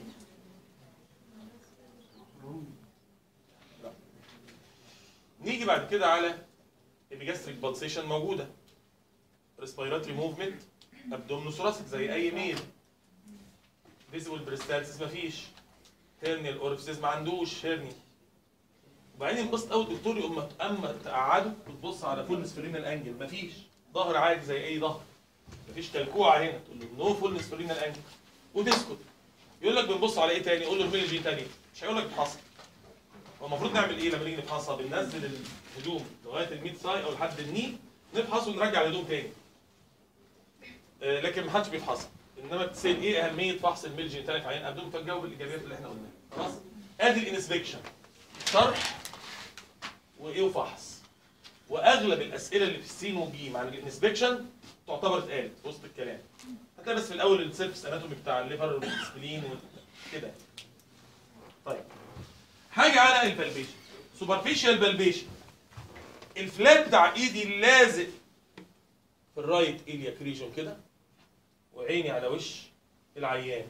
لا. نيجي بعد كده على الجاستريك بالسيشن موجوده ريسبيراتوري موفمنت ابدومينو ثوراسيك زي اي ميل فيزيبل بريستالسيس مفيش هيرنيال اورفيسيس ما عندوش هيرني وبعدين ينبسط قوي الدكتور يقوم اما تقعده وتبص على فول سفرينال انجل مفيش ظهر عادي زي اي ظهر مفيش كلكوعه هنا تقول له نو فول سفرينال انجل وتسكت يقول لك بنبص على ايه تاني قول له ارمي لي دي تاني مش هيقول لك افحصها هو المفروض نعمل ايه لما نيجي نفحصها بننزل الهدوم لغايه الميد ساي او لحد الني نفحص ونرجع الهدوم تاني آه، لكن ما حدش بيفحصها انما بتسال ايه اهميه فحص الميل جينيتاليك عيان ابدوم فنجاوب الايجابيات اللي احنا قلناها خلاص ادي الانسبكشن شرح وايه وفحص واغلب الاسئله اللي في السين والجيم عن الانسبكشن تعتبر اتقالت في وسط الكلام هتلاقي بس في الاول السيرفس اناتومي بتاع الليفر والسبلين وكده طيب حاجه على البلبيشن سوبرفيشال بلبيشن الفلات بتاع ايدي لازق في الرايت ايليا كريجون كده وعيني على وش العيان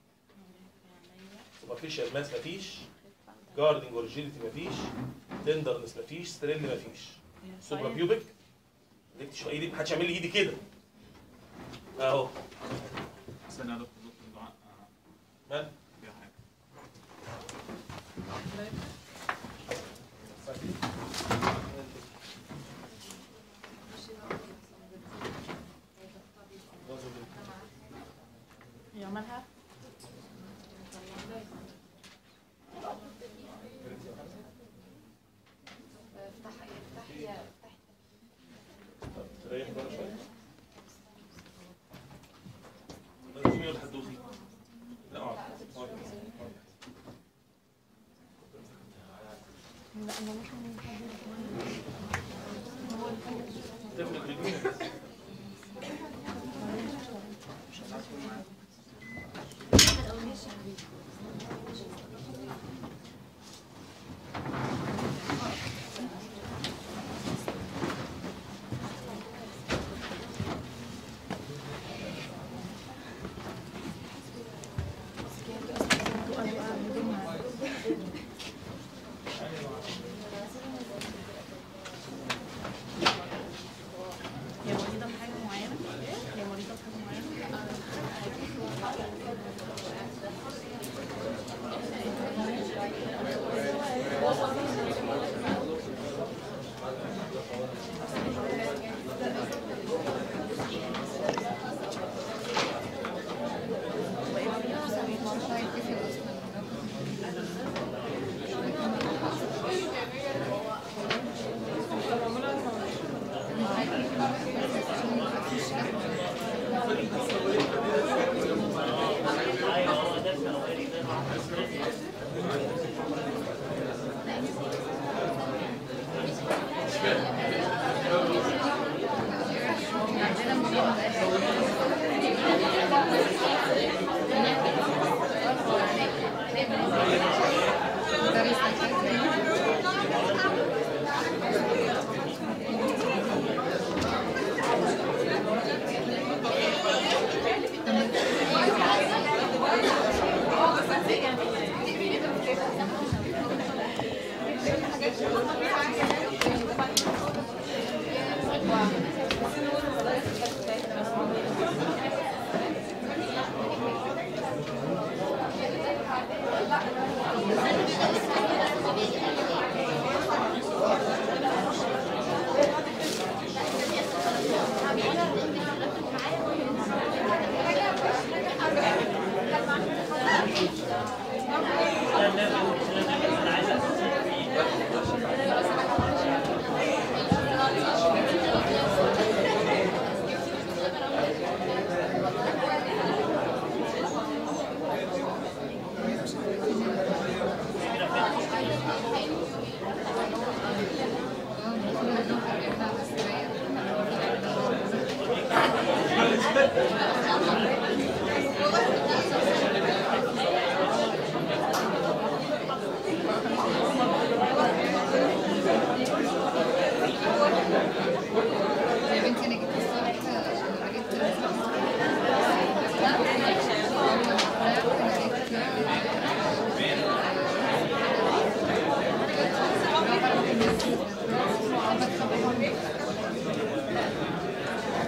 سوبرفيشال ماس مفيش جاردنج اورجينيتي مفيش تندرنس مفيش ستريل مفيش سوبرا بيوبك لقيت شويه ايدي محدش يعمل لي ايدي كده اهو استنى يا دكتور دكتور دعاء آه، مال فيها حاجه يعملها افتح افتح يا افتح تريح بقى شويه لازم ولا هتدوخي لا اقعد اقعد. تفرق رجلينا بس هي مريضة بحاجة معينة؟ هي مريضة بحاجة معينة؟ يا بنتي انا جبت الصوت جبت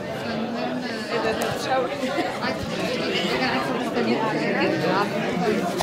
ايه ده انت بتشاور عايزه